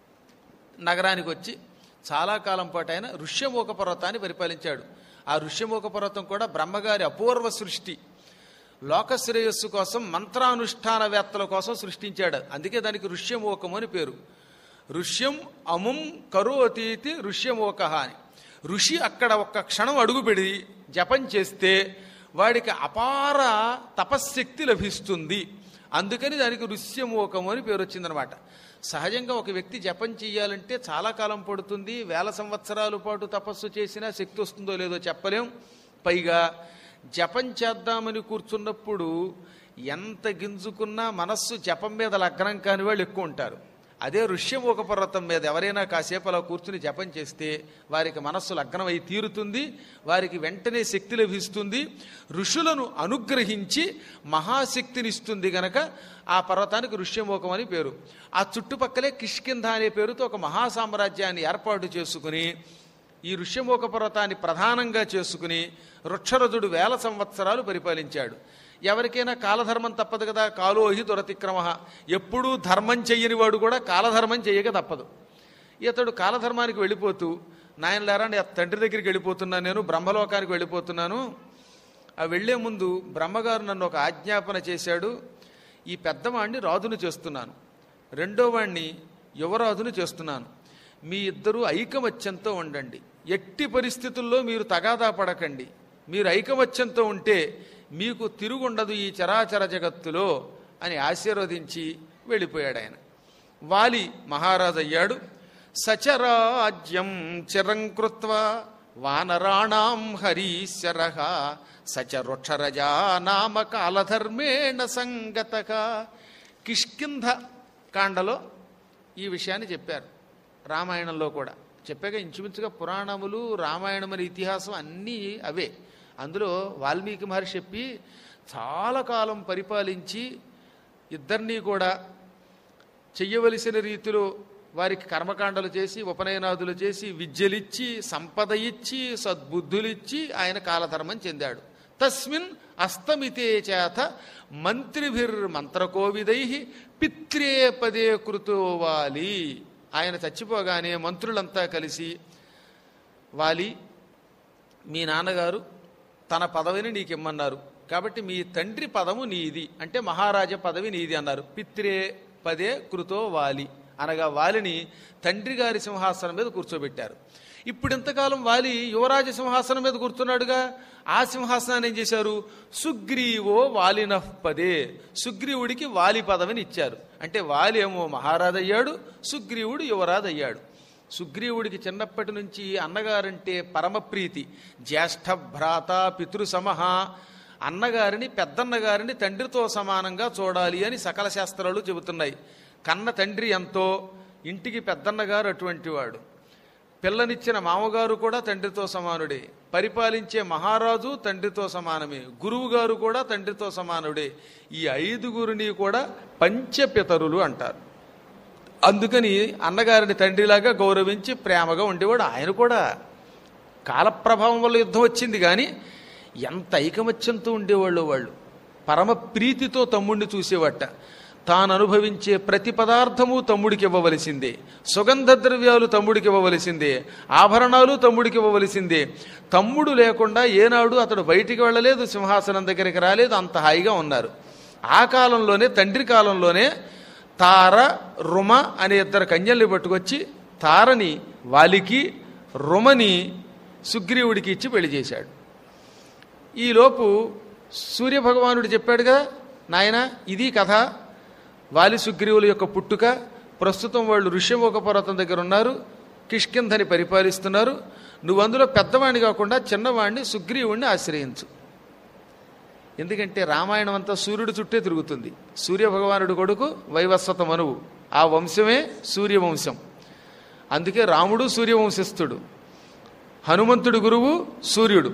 నగరానికి వచ్చి చాలా కాలం పాటు ఆయన ఋష్యమూక పర్వతాన్ని పరిపాలించాడు ఆ ఋష్యమూక పర్వతం కూడా బ్రహ్మగారి అపూర్వ సృష్టి లోక శ్రేయస్సు కోసం మంత్రానుష్ఠానవేత్తల కోసం సృష్టించాడు అందుకే దానికి ఋష్యమూకం అని పేరు ఋష్యం అముం కరోతీతి ఋష్యమూక అని ఋషి అక్కడ ఒక్క క్షణం అడుగు పెడి జపం చేస్తే వాడికి అపార తపశ్శక్తి లభిస్తుంది అందుకని దానికి ఋష్యమూకము అని పేరు వచ్చిందనమాట సహజంగా ఒక వ్యక్తి జపం చేయాలంటే చాలా కాలం పడుతుంది వేల సంవత్సరాల పాటు తపస్సు చేసినా శక్తి వస్తుందో లేదో చెప్పలేం పైగా జపం చేద్దామని కూర్చున్నప్పుడు ఎంత గింజుకున్నా మనస్సు జపం మీద లగ్నం కాని వాళ్ళు ఎక్కువ ఉంటారు అదే ఋష్యమూక పర్వతం మీద ఎవరైనా కాసేపు అలా కూర్చుని జపం చేస్తే వారికి మనస్సు లగ్నం అయి తీరుతుంది వారికి వెంటనే శక్తి లభిస్తుంది ఋషులను అనుగ్రహించి మహాశక్తిని ఇస్తుంది గనక ఆ పర్వతానికి ఋష్యమూకం అని పేరు ఆ చుట్టుపక్కలే కిష్కింధ అనే పేరుతో ఒక మహాసామ్రాజ్యాన్ని ఏర్పాటు చేసుకుని ఈ ఋష్యమూక పర్వతాన్ని ప్రధానంగా చేసుకుని వృక్షరథుడు వేల సంవత్సరాలు పరిపాలించాడు ఎవరికైనా కాలధర్మం తప్పదు కదా కాలోహి దురతిక్రమ ఎప్పుడూ ధర్మం చెయ్యని వాడు కూడా కాలధర్మం చెయ్యక తప్పదు ఇతడు కాలధర్మానికి వెళ్ళిపోతూ నాయన లేరా నేను తండ్రి దగ్గరికి వెళ్ళిపోతున్నాను నేను బ్రహ్మలోకానికి వెళ్ళిపోతున్నాను ఆ వెళ్లే ముందు బ్రహ్మగారు నన్ను ఒక ఆజ్ఞాపన చేశాడు ఈ పెద్దవాణ్ణి రాజును చేస్తున్నాను రెండో వాణ్ణి యువరాజును చేస్తున్నాను మీ ఇద్దరూ ఐకమత్యంతో ఉండండి ఎట్టి పరిస్థితుల్లో మీరు తగాదా పడకండి మీరు ఐకమత్యంతో ఉంటే మీకు తిరుగుండదు ఈ చరాచర జగత్తులో అని ఆశీర్వదించి వెళ్ళిపోయాడు ఆయన వాలి మహారాజు అయ్యాడు సచరాజ్యం చిరం కృత్వా వానరాణాం హరీశ్వర సచరుక్షరజా నామ కాలధర్మేణ సంగతక కిష్కింధ కాండలో ఈ విషయాన్ని చెప్పారు రామాయణంలో కూడా చెప్పాక ఇంచుమించుగా పురాణములు రామాయణం అనే ఇతిహాసం అన్నీ అవే అందులో వాల్మీకి మహర్షి చెప్పి చాలా కాలం పరిపాలించి ఇద్దరినీ కూడా చెయ్యవలసిన రీతిలో వారికి కర్మకాండలు చేసి ఉపనయనాదులు చేసి విద్యలిచ్చి సంపద ఇచ్చి సద్బుద్ధులిచ్చి ఆయన కాలధర్మం చెందాడు తస్మిన్ అస్తమితే చేత మంత్రిభిర్మంత్రకోవిదై పిత్రే పదే కృతో వాలి ఆయన చచ్చిపోగానే మంత్రులంతా కలిసి వాలి మీ నాన్నగారు తన పదవిని నీకు ఇమ్మన్నారు కాబట్టి మీ తండ్రి పదము నీది అంటే మహారాజ పదవి నీది అన్నారు పిత్రే పదే కృతో వాలి అనగా వాలిని తండ్రి గారి సింహాసనం మీద కూర్చోబెట్టారు ఇప్పుడు ఇంతకాలం వాలి యువరాజ సింహాసనం మీద కూర్చున్నాడుగా ఆ సింహాసనాన్ని ఏం చేశారు సుగ్రీవో వాలినః పదే సుగ్రీవుడికి వాలి పదవిని ఇచ్చారు అంటే వాలి ఏమో మహారాజు అయ్యాడు సుగ్రీవుడు యువరాజు అయ్యాడు సుగ్రీవుడికి చిన్నప్పటి నుంచి అన్నగారంటే పరమప్రీతి జ్యేష్ఠ భ్రాత పితృ సమహ అన్నగారిని పెద్దన్నగారిని తండ్రితో సమానంగా చూడాలి అని సకల శాస్త్రాలు చెబుతున్నాయి కన్న తండ్రి ఎంతో ఇంటికి పెద్దన్నగారు అటువంటి వాడు పిల్లనిచ్చిన మామగారు కూడా తండ్రితో సమానుడే పరిపాలించే మహారాజు తండ్రితో సమానమే గురువు గారు కూడా తండ్రితో సమానుడే ఈ ఐదుగురిని కూడా పంచపితరులు అంటారు అందుకని అన్నగారిని తండ్రిలాగా గౌరవించి ప్రేమగా ఉండేవాడు ఆయన కూడా కాలప్రభావం వల్ల యుద్ధం వచ్చింది కానీ ఎంత ఐకమత్యంతో ఉండేవాళ్ళు వాళ్ళు పరమ ప్రీతితో తమ్ముడిని చూసేవట తాను అనుభవించే ప్రతి పదార్థము తమ్ముడికి ఇవ్వవలసిందే సుగంధ ద్రవ్యాలు తమ్ముడికి ఇవ్వవలసిందే ఆభరణాలు తమ్ముడికి ఇవ్వవలసిందే తమ్ముడు లేకుండా ఏనాడు అతడు బయటికి వెళ్ళలేదు సింహాసనం దగ్గరికి రాలేదు అంత హాయిగా ఉన్నారు ఆ కాలంలోనే తండ్రి కాలంలోనే తార రుమ అనే ఇద్దరు కన్యల్ని పట్టుకొచ్చి తారని వాలికి రుమని సుగ్రీవుడికి ఇచ్చి పెళ్లి చేశాడు ఈలోపు సూర్యభగవానుడు చెప్పాడు కదా నాయన ఇది కథ వాలి సుగ్రీవుల యొక్క పుట్టుక ప్రస్తుతం వాళ్ళు ఋష్యమోక పర్వతం దగ్గర ఉన్నారు కిష్కింధని పరిపాలిస్తున్నారు నువ్వు అందులో పెద్దవాణ్ణి కాకుండా చిన్నవాణ్ణి సుగ్రీవుణ్ణి ఆశ్రయించు ఎందుకంటే రామాయణం అంతా సూర్యుడి చుట్టే తిరుగుతుంది సూర్యభగవానుడు కొడుకు వైవస్వత మనువు ఆ వంశమే సూర్యవంశం అందుకే రాముడు సూర్యవంశస్థుడు హనుమంతుడు గురువు సూర్యుడు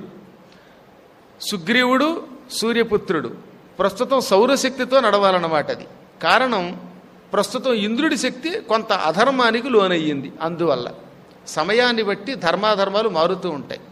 సుగ్రీవుడు సూర్యపుత్రుడు ప్రస్తుతం సౌరశక్తితో నడవాలన్నమాట అది కారణం ప్రస్తుతం ఇంద్రుడి శక్తి కొంత అధర్మానికి లోనయ్యింది అందువల్ల సమయాన్ని బట్టి ధర్మాధర్మాలు మారుతూ ఉంటాయి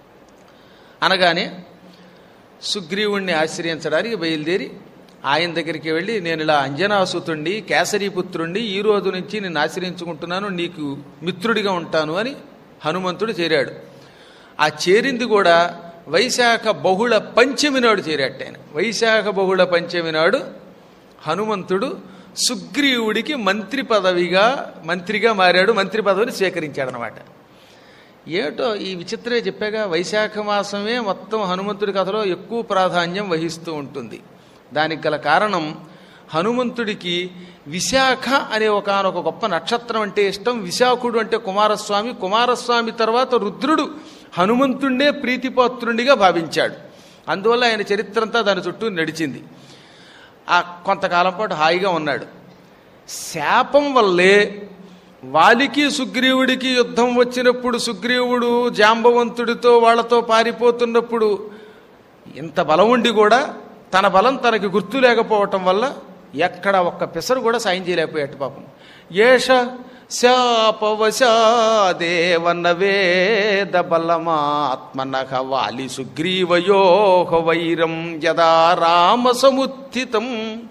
అనగానే సుగ్రీవుణ్ణి ఆశ్రయించడానికి బయలుదేరి ఆయన దగ్గరికి వెళ్ళి నేను ఇలా అంజనాసుతుండి కేసరీపుత్రుండి ఈ రోజు నుంచి నేను ఆశ్రయించుకుంటున్నాను నీకు మిత్రుడిగా ఉంటాను అని హనుమంతుడు చేరాడు ఆ చేరింది కూడా వైశాఖ బహుళ పంచమి నాడు చేరాట ఆయన వైశాఖ బహుళ పంచమి నాడు హనుమంతుడు సుగ్రీవుడికి మంత్రి పదవిగా మంత్రిగా మారాడు మంత్రి పదవిని స్వీకరించాడనమాట ఏమిటో ఈ విచిత్రమే చెప్పాగా వైశాఖ మాసమే మొత్తం హనుమంతుడి కథలో ఎక్కువ ప్రాధాన్యం వహిస్తూ ఉంటుంది దానికి గల కారణం హనుమంతుడికి విశాఖ అనే ఒకనొక గొప్ప నక్షత్రం అంటే ఇష్టం విశాఖుడు అంటే కుమారస్వామి కుమారస్వామి తర్వాత రుద్రుడు హనుమంతుణ్ణే ప్రీతిపాత్రుడిగా భావించాడు అందువల్ల ఆయన చరిత్ర అంతా దాని చుట్టూ నడిచింది ఆ కొంతకాలం పాటు హాయిగా ఉన్నాడు శాపం వల్లే వాలికి సుగ్రీవుడికి యుద్ధం వచ్చినప్పుడు సుగ్రీవుడు జాంబవంతుడితో వాళ్ళతో పారిపోతున్నప్పుడు ఇంత బలం ఉండి కూడా తన బలం తనకి గుర్తు లేకపోవటం వల్ల ఎక్కడ ఒక్క పిసరు కూడా సాయం చేయలేకపోయాడు పాపం ఏష శాపవశాదేవన్న వేద బలమాత్మనః వాలి సుగ్రీవయోహ వైరం యదా రామ సముత్థితం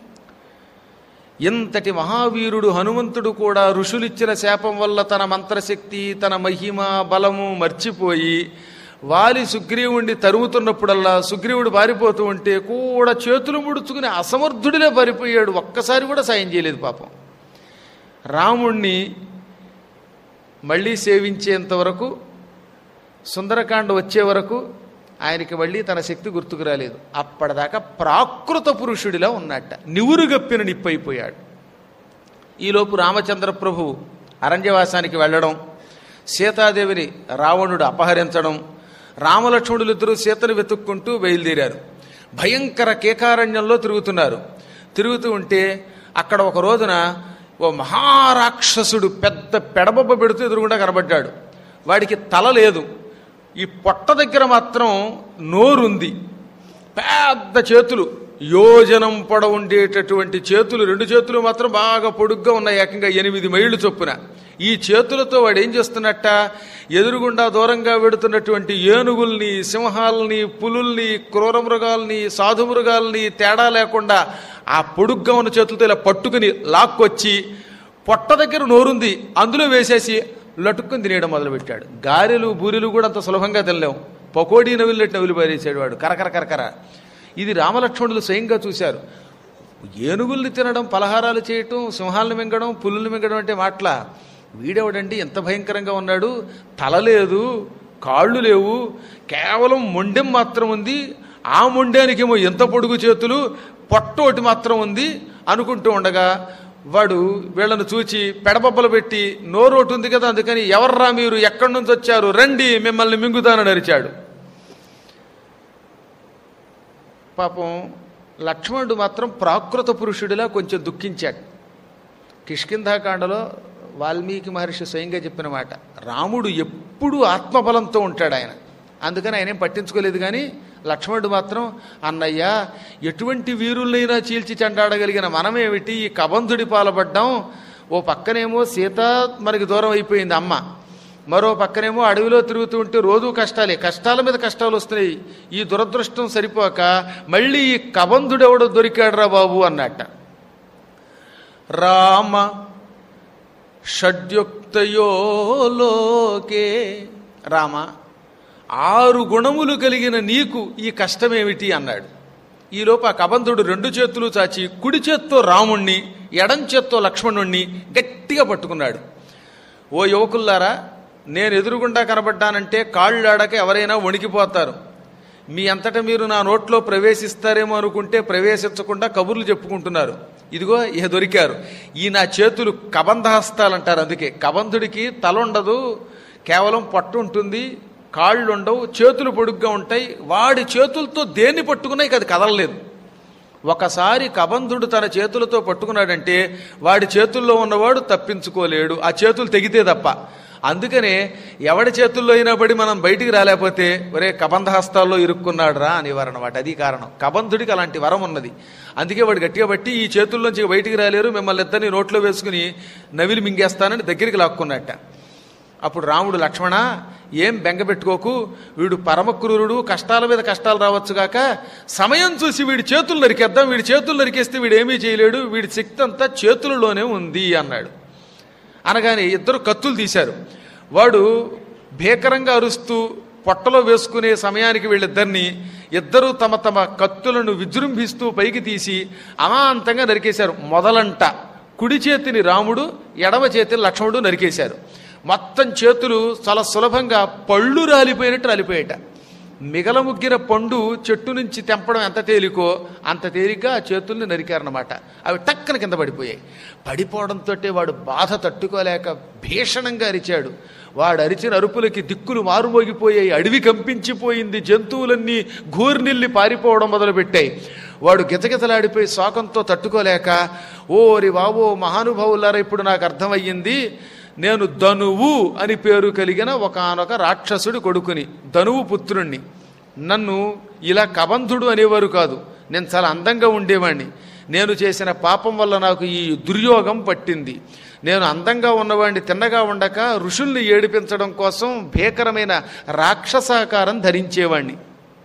ఇంతటి మహావీరుడు హనుమంతుడు కూడా ఋషులిచ్చిన శాపం వల్ల తన మంత్రశక్తి తన మహిమ బలము మర్చిపోయి వాలి సుగ్రీవుణ్ణి తరుముతున్నప్పుడల్లా సుగ్రీవుడు పారిపోతూ ఉంటే కూడా చేతులు ముడుచుకుని అసమర్థుడిలే పారిపోయాడు ఒక్కసారి కూడా సాయం చేయలేదు పాపం రాముణ్ణి మళ్ళీ సేవించేంత వరకు సుందరకాండ వచ్చే వరకు ఆయనకి మళ్ళీ తన శక్తి గుర్తుకు రాలేదు అప్పటిదాకా ప్రాకృత పురుషుడిలా ఉన్నట్ట నివురుగప్పిన నిప్పైపోయాడు ఈలోపు రామచంద్ర ప్రభు అరణ్యవాసానికి వెళ్ళడం సీతాదేవిని రావణుడు అపహరించడం రామలక్ష్మణులు ఇద్దరూ సీతను వెతుక్కుంటూ బయలుదేరారు భయంకర కేకారణ్యంలో తిరుగుతున్నారు తిరుగుతూ ఉంటే అక్కడ ఒక రోజున ఓ మహారాక్షసుడు పెద్ద పెడబొబ్బ పెడుతూ ఎదురుగుండా కనబడ్డాడు వాడికి తల లేదు ఈ పొట్ట దగ్గర మాత్రం నోరుంది పెద్ద చేతులు యోజనం పొడవు ఉండేటటువంటి చేతులు రెండు చేతులు మాత్రం బాగా పొడుగ్గా ఉన్నాయి ఏకంగా ఎనిమిది మైళ్ళు చొప్పున ఈ చేతులతో వాడు ఏం చేస్తున్నట్ట ఎదురుగుండా దూరంగా వెడుతున్నటువంటి ఏనుగుల్ని సింహాల్ని పులుల్ని క్రూర మృగాల్ని సాధు మృగాల్ని తేడా లేకుండా ఆ పొడుగ్గా ఉన్న చేతులతో ఇలా పట్టుకుని లాక్కొచ్చి పొట్ట దగ్గర నోరుంది అందులో వేసేసి లటుక్కుని తినేయడం మొదలుపెట్టాడు గారెలు బూరెలు కూడా అంత సులభంగా తినలేము పకోడీ నవిలినట్టు నవిలి పారేసాడు వాడు కరకర కరకర ఇది రామలక్ష్మణులు స్వయంగా చూశారు ఏనుగుల్ని తినడం పలహారాలు చేయటం సింహాలను మింగడం పులుల్ని మింగడం అంటే మాటల వీడెవడండి ఎంత భయంకరంగా ఉన్నాడు తల లేదు కాళ్ళు లేవు కేవలం మొండెం మాత్రం ఉంది ఆ మొండానికి ఏమో ఎంత పొడుగు చేతులు పొట్టోటి మాత్రం ఉంది అనుకుంటూ ఉండగా వాడు వీళ్ళను చూచి పెడబొబ్బలు పెట్టి నోరోటి ఉంది కదా అందుకని ఎవర్రా మీరు ఎక్కడి నుంచి వచ్చారు రండి మిమ్మల్ని మింగుతానని అరిచాడు పాపం లక్ష్మణుడు మాత్రం ప్రాకృత పురుషుడిలా కొంచెం దుఃఖించాడు కిష్కింధాకాండలో వాల్మీకి మహర్షి స్వయంగా చెప్పిన మాట రాముడు ఎప్పుడూ ఆత్మబలంతో ఉంటాడు ఆయన అందుకని ఆయన ఏం పట్టించుకోలేదు కానీ లక్ష్మణుడు మాత్రం అన్నయ్య ఎటువంటి వీరులైనా చీల్చి చెండాడగలిగిన మనమేమిటి ఈ కబంధుడి పాలబడ్డాం ఓ పక్కనేమో సీత మనకి దూరం అయిపోయింది అమ్మ మరో పక్కనేమో అడవిలో తిరుగుతూ ఉంటే రోజు కష్టాలే కష్టాల మీద కష్టాలు వస్తున్నాయి ఈ దురదృష్టం సరిపోక మళ్ళీ ఈ కబంధుడెవడో దొరికాడురా బాబు అన్నట్ట రామ షడ్యుక్తయో లోకే రామ ఆరు గుణములు కలిగిన నీకు ఈ కష్టమేమిటి అన్నాడు ఈలోపు ఆ కబంధుడు రెండు చేతులు చాచి కుడి చేత్తో రాముణ్ణి ఎడం చేత్తో లక్ష్మణుణ్ణి గట్టిగా పట్టుకున్నాడు ఓ యువకుల్లారా నేను ఎదురుగుండా కనబడ్డానంటే కాళ్ళాడక ఎవరైనా వణికిపోతారు మీ అంతటా మీరు నా నోట్లో ప్రవేశిస్తారేమో అనుకుంటే ప్రవేశించకుండా కబుర్లు చెప్పుకుంటున్నారు ఇదిగో ఇక దొరికారు ఈ నా చేతులు కబంధహస్తాలు అంటారు అందుకే కబంధుడికి తల ఉండదు కేవలం పట్టు ఉంటుంది కాళ్ళు ఉండవు చేతులు పొడుగ్గా ఉంటాయి వాడి చేతులతో దేన్ని పట్టుకున్నా ఇక అది కదలలేదు ఒకసారి కబంధుడు తన చేతులతో పట్టుకున్నాడంటే వాడి చేతుల్లో ఉన్నవాడు తప్పించుకోలేడు ఆ చేతులు తెగితే తప్ప అందుకనే ఎవడి చేతుల్లో అయినా పడి మనం బయటికి రాలేకపోతే ఒరే కబంధ హస్తాల్లో ఇరుక్కున్నాడు రా అనేవారు అనమాట అది కారణం కబంధుడికి అలాంటి వరం ఉన్నది అందుకే వాడు గట్టిగా బట్టి ఈ చేతుల్లోంచి ఇక బయటికి రాలేరు మిమ్మల్ని ఇద్దరిని నోట్లో వేసుకుని నవిలి మింగేస్తానని దగ్గరికి లాక్కున్నట్ట అప్పుడు రాముడు లక్ష్మణ ఏం బెంగపెట్టుకోకు వీడు పరమ క్రూరుడు కష్టాల మీద కష్టాలు రావచ్చుగాక సమయం చూసి వీడి చేతులు నరికేద్దాం వీడి చేతులు నరికేస్తే వీడు ఏమీ చేయలేడు వీడి శక్తి అంతా చేతులలోనే ఉంది అన్నాడు అనగానే ఇద్దరు కత్తులు తీశారు వాడు భీకరంగా అరుస్తూ పొట్టలో వేసుకునే సమయానికి వీళ్ళిద్దరిని ఇద్దరూ తమ తమ కత్తులను విజృంభిస్తూ పైకి తీసి అమాంతంగా నరికేశారు మొదలంట కుడి చేతిని రాముడు ఎడమ చేతిని లక్ష్మణుడు నరికేశారు మొత్తం చేతులు చాలా సులభంగా పళ్ళు రాలిపోయినట్టు రాలిపోయేట మిగల ముగ్గిన పండు చెట్టు నుంచి తెంపడం ఎంత తేలికో అంత తేలిగ్గా ఆ చేతుల్ని నరికారనమాట అవి టక్కన కింద పడిపోయాయి పడిపోవడంతో వాడు బాధ తట్టుకోలేక భీషణంగా అరిచాడు వాడు అరిచిన అరుపులకి దిక్కులు మారుమోగిపోయాయి అడవి కంపించిపోయింది జంతువులన్నీ గూర్నిల్లి పారిపోవడం మొదలుపెట్టాయి వాడు గిజగిజలాడిపోయి శోకంతో తట్టుకోలేక ఓరి వావో మహానుభావులారా ఇప్పుడు నాకు అర్థమయ్యింది నేను ధనువు అని పేరు కలిగిన ఒకానొక రాక్షసుడి కొడుకుని ధనువు పుత్రుణ్ణి నన్ను ఇలా కబంధుడు అనేవారు కాదు నేను చాలా అందంగా ఉండేవాణ్ణి నేను చేసిన పాపం వల్ల నాకు ఈ దుర్యోగం పట్టింది నేను అందంగా ఉన్నవాడిని తిన్నగా ఉండక ఋషుల్ని ఏడిపించడం కోసం భీకరమైన రాక్షసాకారం ధరించేవాణ్ణి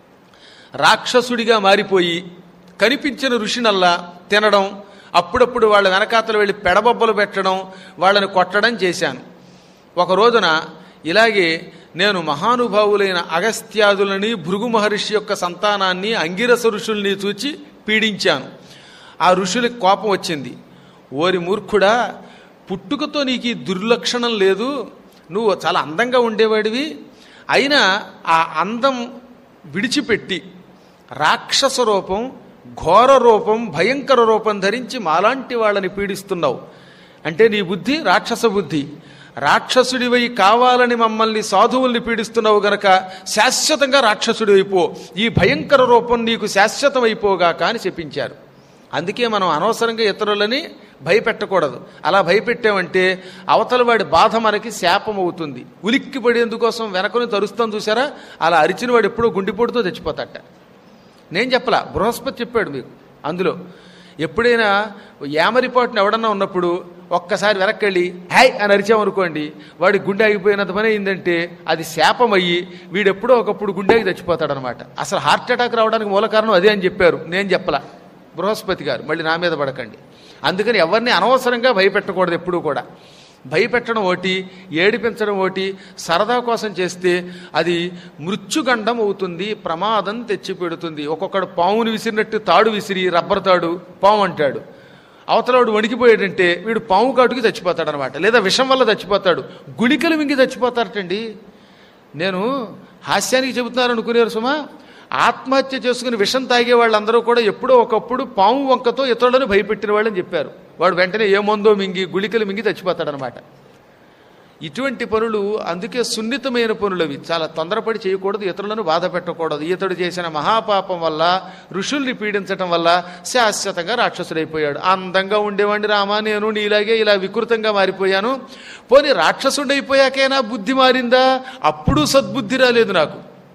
రాక్షసుడిగా మారిపోయి కనిపించిన ఋషినల్లా తినడం అప్పుడప్పుడు వాళ్ళ వెనకాతలు వెళ్ళి పెడబొబ్బలు పెట్టడం వాళ్ళని కొట్టడం చేశాను ఒక రోజున ఇలాగే నేను మహానుభావులైన అగస్త్యాదులని భృగు మహర్షి యొక్క సంతానాన్ని అంగిరస ఋషుల్ని చూచి పీడించాను ఆ ఋషులకి కోపం వచ్చింది ఓరి మూర్ఖుడా పుట్టుకతో నీకు ఈ దుర్లక్షణం లేదు నువ్వు చాలా అందంగా ఉండేవాడివి అయినా ఆ అందం విడిచిపెట్టి రాక్షస రూపం ఘోర రూపం భయంకర రూపం ధరించి మాలాంటి వాళ్ళని పీడిస్తున్నావు అంటే నీ బుద్ధి రాక్షస బుద్ధి రాక్షసుడివై కావాలని మమ్మల్ని సాధువుల్ని పీడిస్తున్నావు గనక శాశ్వతంగా రాక్షసుడి అయిపో ఈ భయంకర రూపం నీకు శాశ్వతమైపోగాక అని చెప్పించారు అందుకే మనం అనవసరంగా ఇతరులని భయపెట్టకూడదు అలా భయపెట్టామంటే అవతల వాడి బాధ మనకి శాపం అవుతుంది ఉలిక్కి పడేందుకోసం వెనకని తరుస్తాం చూసారా అలా అరిచిన వాడు ఎప్పుడో గుండెపోటుతో చచ్చిపోతాట నేను చెప్పలా బృహస్పతి చెప్పాడు మీకు అందులో ఎప్పుడైనా యామరిపాటును ఎవడన్నా ఉన్నప్పుడు ఒక్కసారి వెనక్కెళ్ళి హ్యాయ్ అని అరిచామనుకోండి వాడి గుండె ఆగిపోయినంత పని అయిందంటే అది శాపం అయ్యి వీడెప్పుడో ఒకప్పుడు గుండెకి చచ్చిపోతాడనమాట అసలు హార్ట్ అటాక్ రావడానికి మూల కారణం అదే అని చెప్పారు నేను చెప్పలా బృహస్పతి గారు మళ్ళీ నా మీద పడకండి అందుకని ఎవరిని అనవసరంగా భయపెట్టకూడదు ఎప్పుడూ కూడా భయపెట్టడం ఒకటి ఏడిపించడం ఒకటి సరదా కోసం చేస్తే అది మృత్యుగండం అవుతుంది ప్రమాదం తెచ్చిపెడుతుంది ఒక్కొక్కడు పావుని విసిరినట్టు తాడు విసిరి రబ్బర్ తాడు పాము అంటాడు అవతలవాడు వణికిపోయాడంటే వీడు పాము కాటుకి చచ్చిపోతాడు అనమాట లేదా విషం వల్ల చచ్చిపోతాడు గుళికలు మింగి చచ్చిపోతారటండి నేను హాస్యానికి చెబుతున్నాను అనుకునేరు సుమా ఆత్మహత్య చేసుకుని విషం తాగే వాళ్ళందరూ కూడా ఎప్పుడో ఒకప్పుడు పాము వంకతో ఇతరులను భయపెట్టిన వాళ్ళని చెప్పారు వాడు వెంటనే ఏ మందో మింగి గుళికలు మింగి చచ్చిపోతాడనమాట ఇటువంటి పనులు అందుకే సున్నితమైన పనులు అవి చాలా తొందరపడి చేయకూడదు ఇతరులను బాధ పెట్టకూడదు ఇతడు చేసిన మహాపాపం వల్ల ఋషుల్ని పీడించటం వల్ల శాశ్వతంగా రాక్షసుడైపోయాడు అందంగా ఉండేవాడిని రామా నేను నీలాగే ఇలా వికృతంగా మారిపోయాను పోనీ రాక్షసుడైపోయాకైనా బుద్ధి మారిందా అప్పుడు సద్బుద్ధి రాలేదు నాకు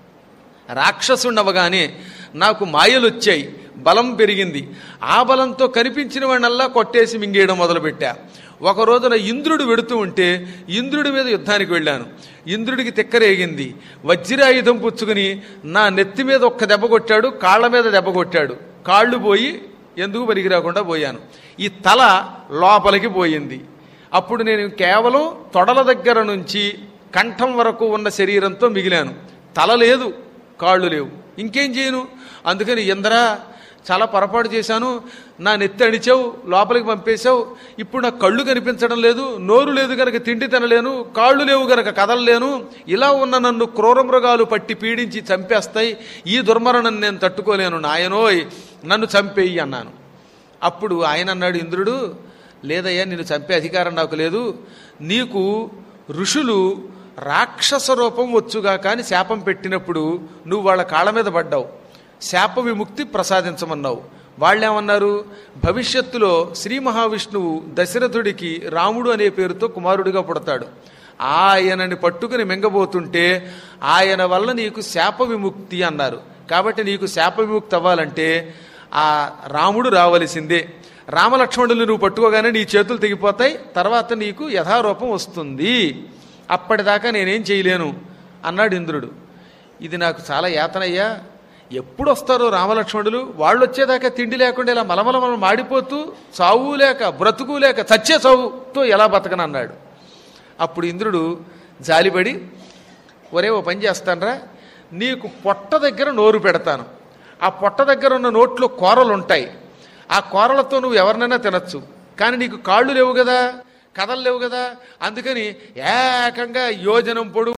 రాక్షసుండవగానే నాకు మాయలు వచ్చాయి బలం పెరిగింది ఆ బలంతో కనిపించిన వాడినల్లా కొట్టేసి మింగేయడం మొదలుపెట్టా ఒక రోజున ఇంద్రుడు వెడుతూ ఉంటే ఇంద్రుడి మీద యుద్ధానికి వెళ్ళాను ఇంద్రుడికి తిక్కరేగింది వజ్రాయుధం పుచ్చుకుని నా నెత్తి మీద ఒక్క దెబ్బ కొట్టాడు కాళ్ళ మీద దెబ్బ కొట్టాడు కాళ్ళు పోయి ఎందుకు పనికి రాకుండా పోయాను ఈ తల లోపలికి పోయింది అప్పుడు నేను కేవలం తొడల దగ్గర నుంచి కంఠం వరకు ఉన్న శరీరంతో మిగిలాను తల లేదు కాళ్ళు లేవు ఇంకేం చేయను అందుకని ఇంద్ర చాలా పొరపాటు చేశాను నా నెత్తి అణిచావు లోపలికి పంపేశావు ఇప్పుడు నాకు కళ్ళు కనిపించడం లేదు నోరు లేదు గనక తిండి తినలేను కాళ్ళు లేవు గనక కదలలేను ఇలా ఉన్న నన్ను క్రూర మృగాలు పట్టి పీడించి చంపేస్తాయి ఈ దుర్మరణం నేను తట్టుకోలేను నాయనోయ్ నన్ను చంపేయి అన్నాను అప్పుడు ఆయన అన్నాడు ఇంద్రుడు లేదయ్యా నిన్ను చంపే అధికారం నాకు లేదు నీకు ఋషులు రాక్షస రూపం వచ్చుగా కానీ శాపం పెట్టినప్పుడు నువ్వు వాళ్ళ కాళ్ళ మీద పడ్డావు శాప విముక్తి ప్రసాదించమన్నావు వాళ్ళేమన్నారు భవిష్యత్తులో శ్రీ మహావిష్ణువు దశరథుడికి రాముడు అనే పేరుతో కుమారుడిగా పుడతాడు ఆయనని పట్టుకుని మింగబోతుంటే ఆయన వల్ల నీకు శాప విముక్తి అన్నారు కాబట్టి నీకు శాప విముక్తి అవ్వాలంటే ఆ రాముడు రావలసిందే రామలక్ష్మణులు నువ్వు పట్టుకోగానే నీ చేతులు తెగిపోతాయి తర్వాత నీకు యథారూపం వస్తుంది అప్పటిదాకా నేనేం చేయలేను అన్నాడు ఇంద్రుడు ఇది నాకు చాలా యాతనయ్యా ఎప్పుడు వస్తారో రామలక్ష్మణులు వాళ్ళు వచ్చేదాకా తిండి లేకుండా ఇలా మలమలమల మాడిపోతూ చావు లేక బ్రతుకు లేక చచ్చే చావుతో ఎలా బతకనన్నాడు అప్పుడు ఇంద్రుడు జాలిపడి ఒరే ఓ పని చేస్తానరా నీకు పొట్ట దగ్గర నోరు పెడతాను ఆ పొట్ట దగ్గర ఉన్న నోట్లో కూరలు ఉంటాయి ఆ కూరలతో నువ్వు ఎవరినైనా తినచ్చు కానీ నీకు కాళ్ళు లేవు కదా కథలు లేవు కదా అందుకని ఏకంగా యోజనం పొడుగు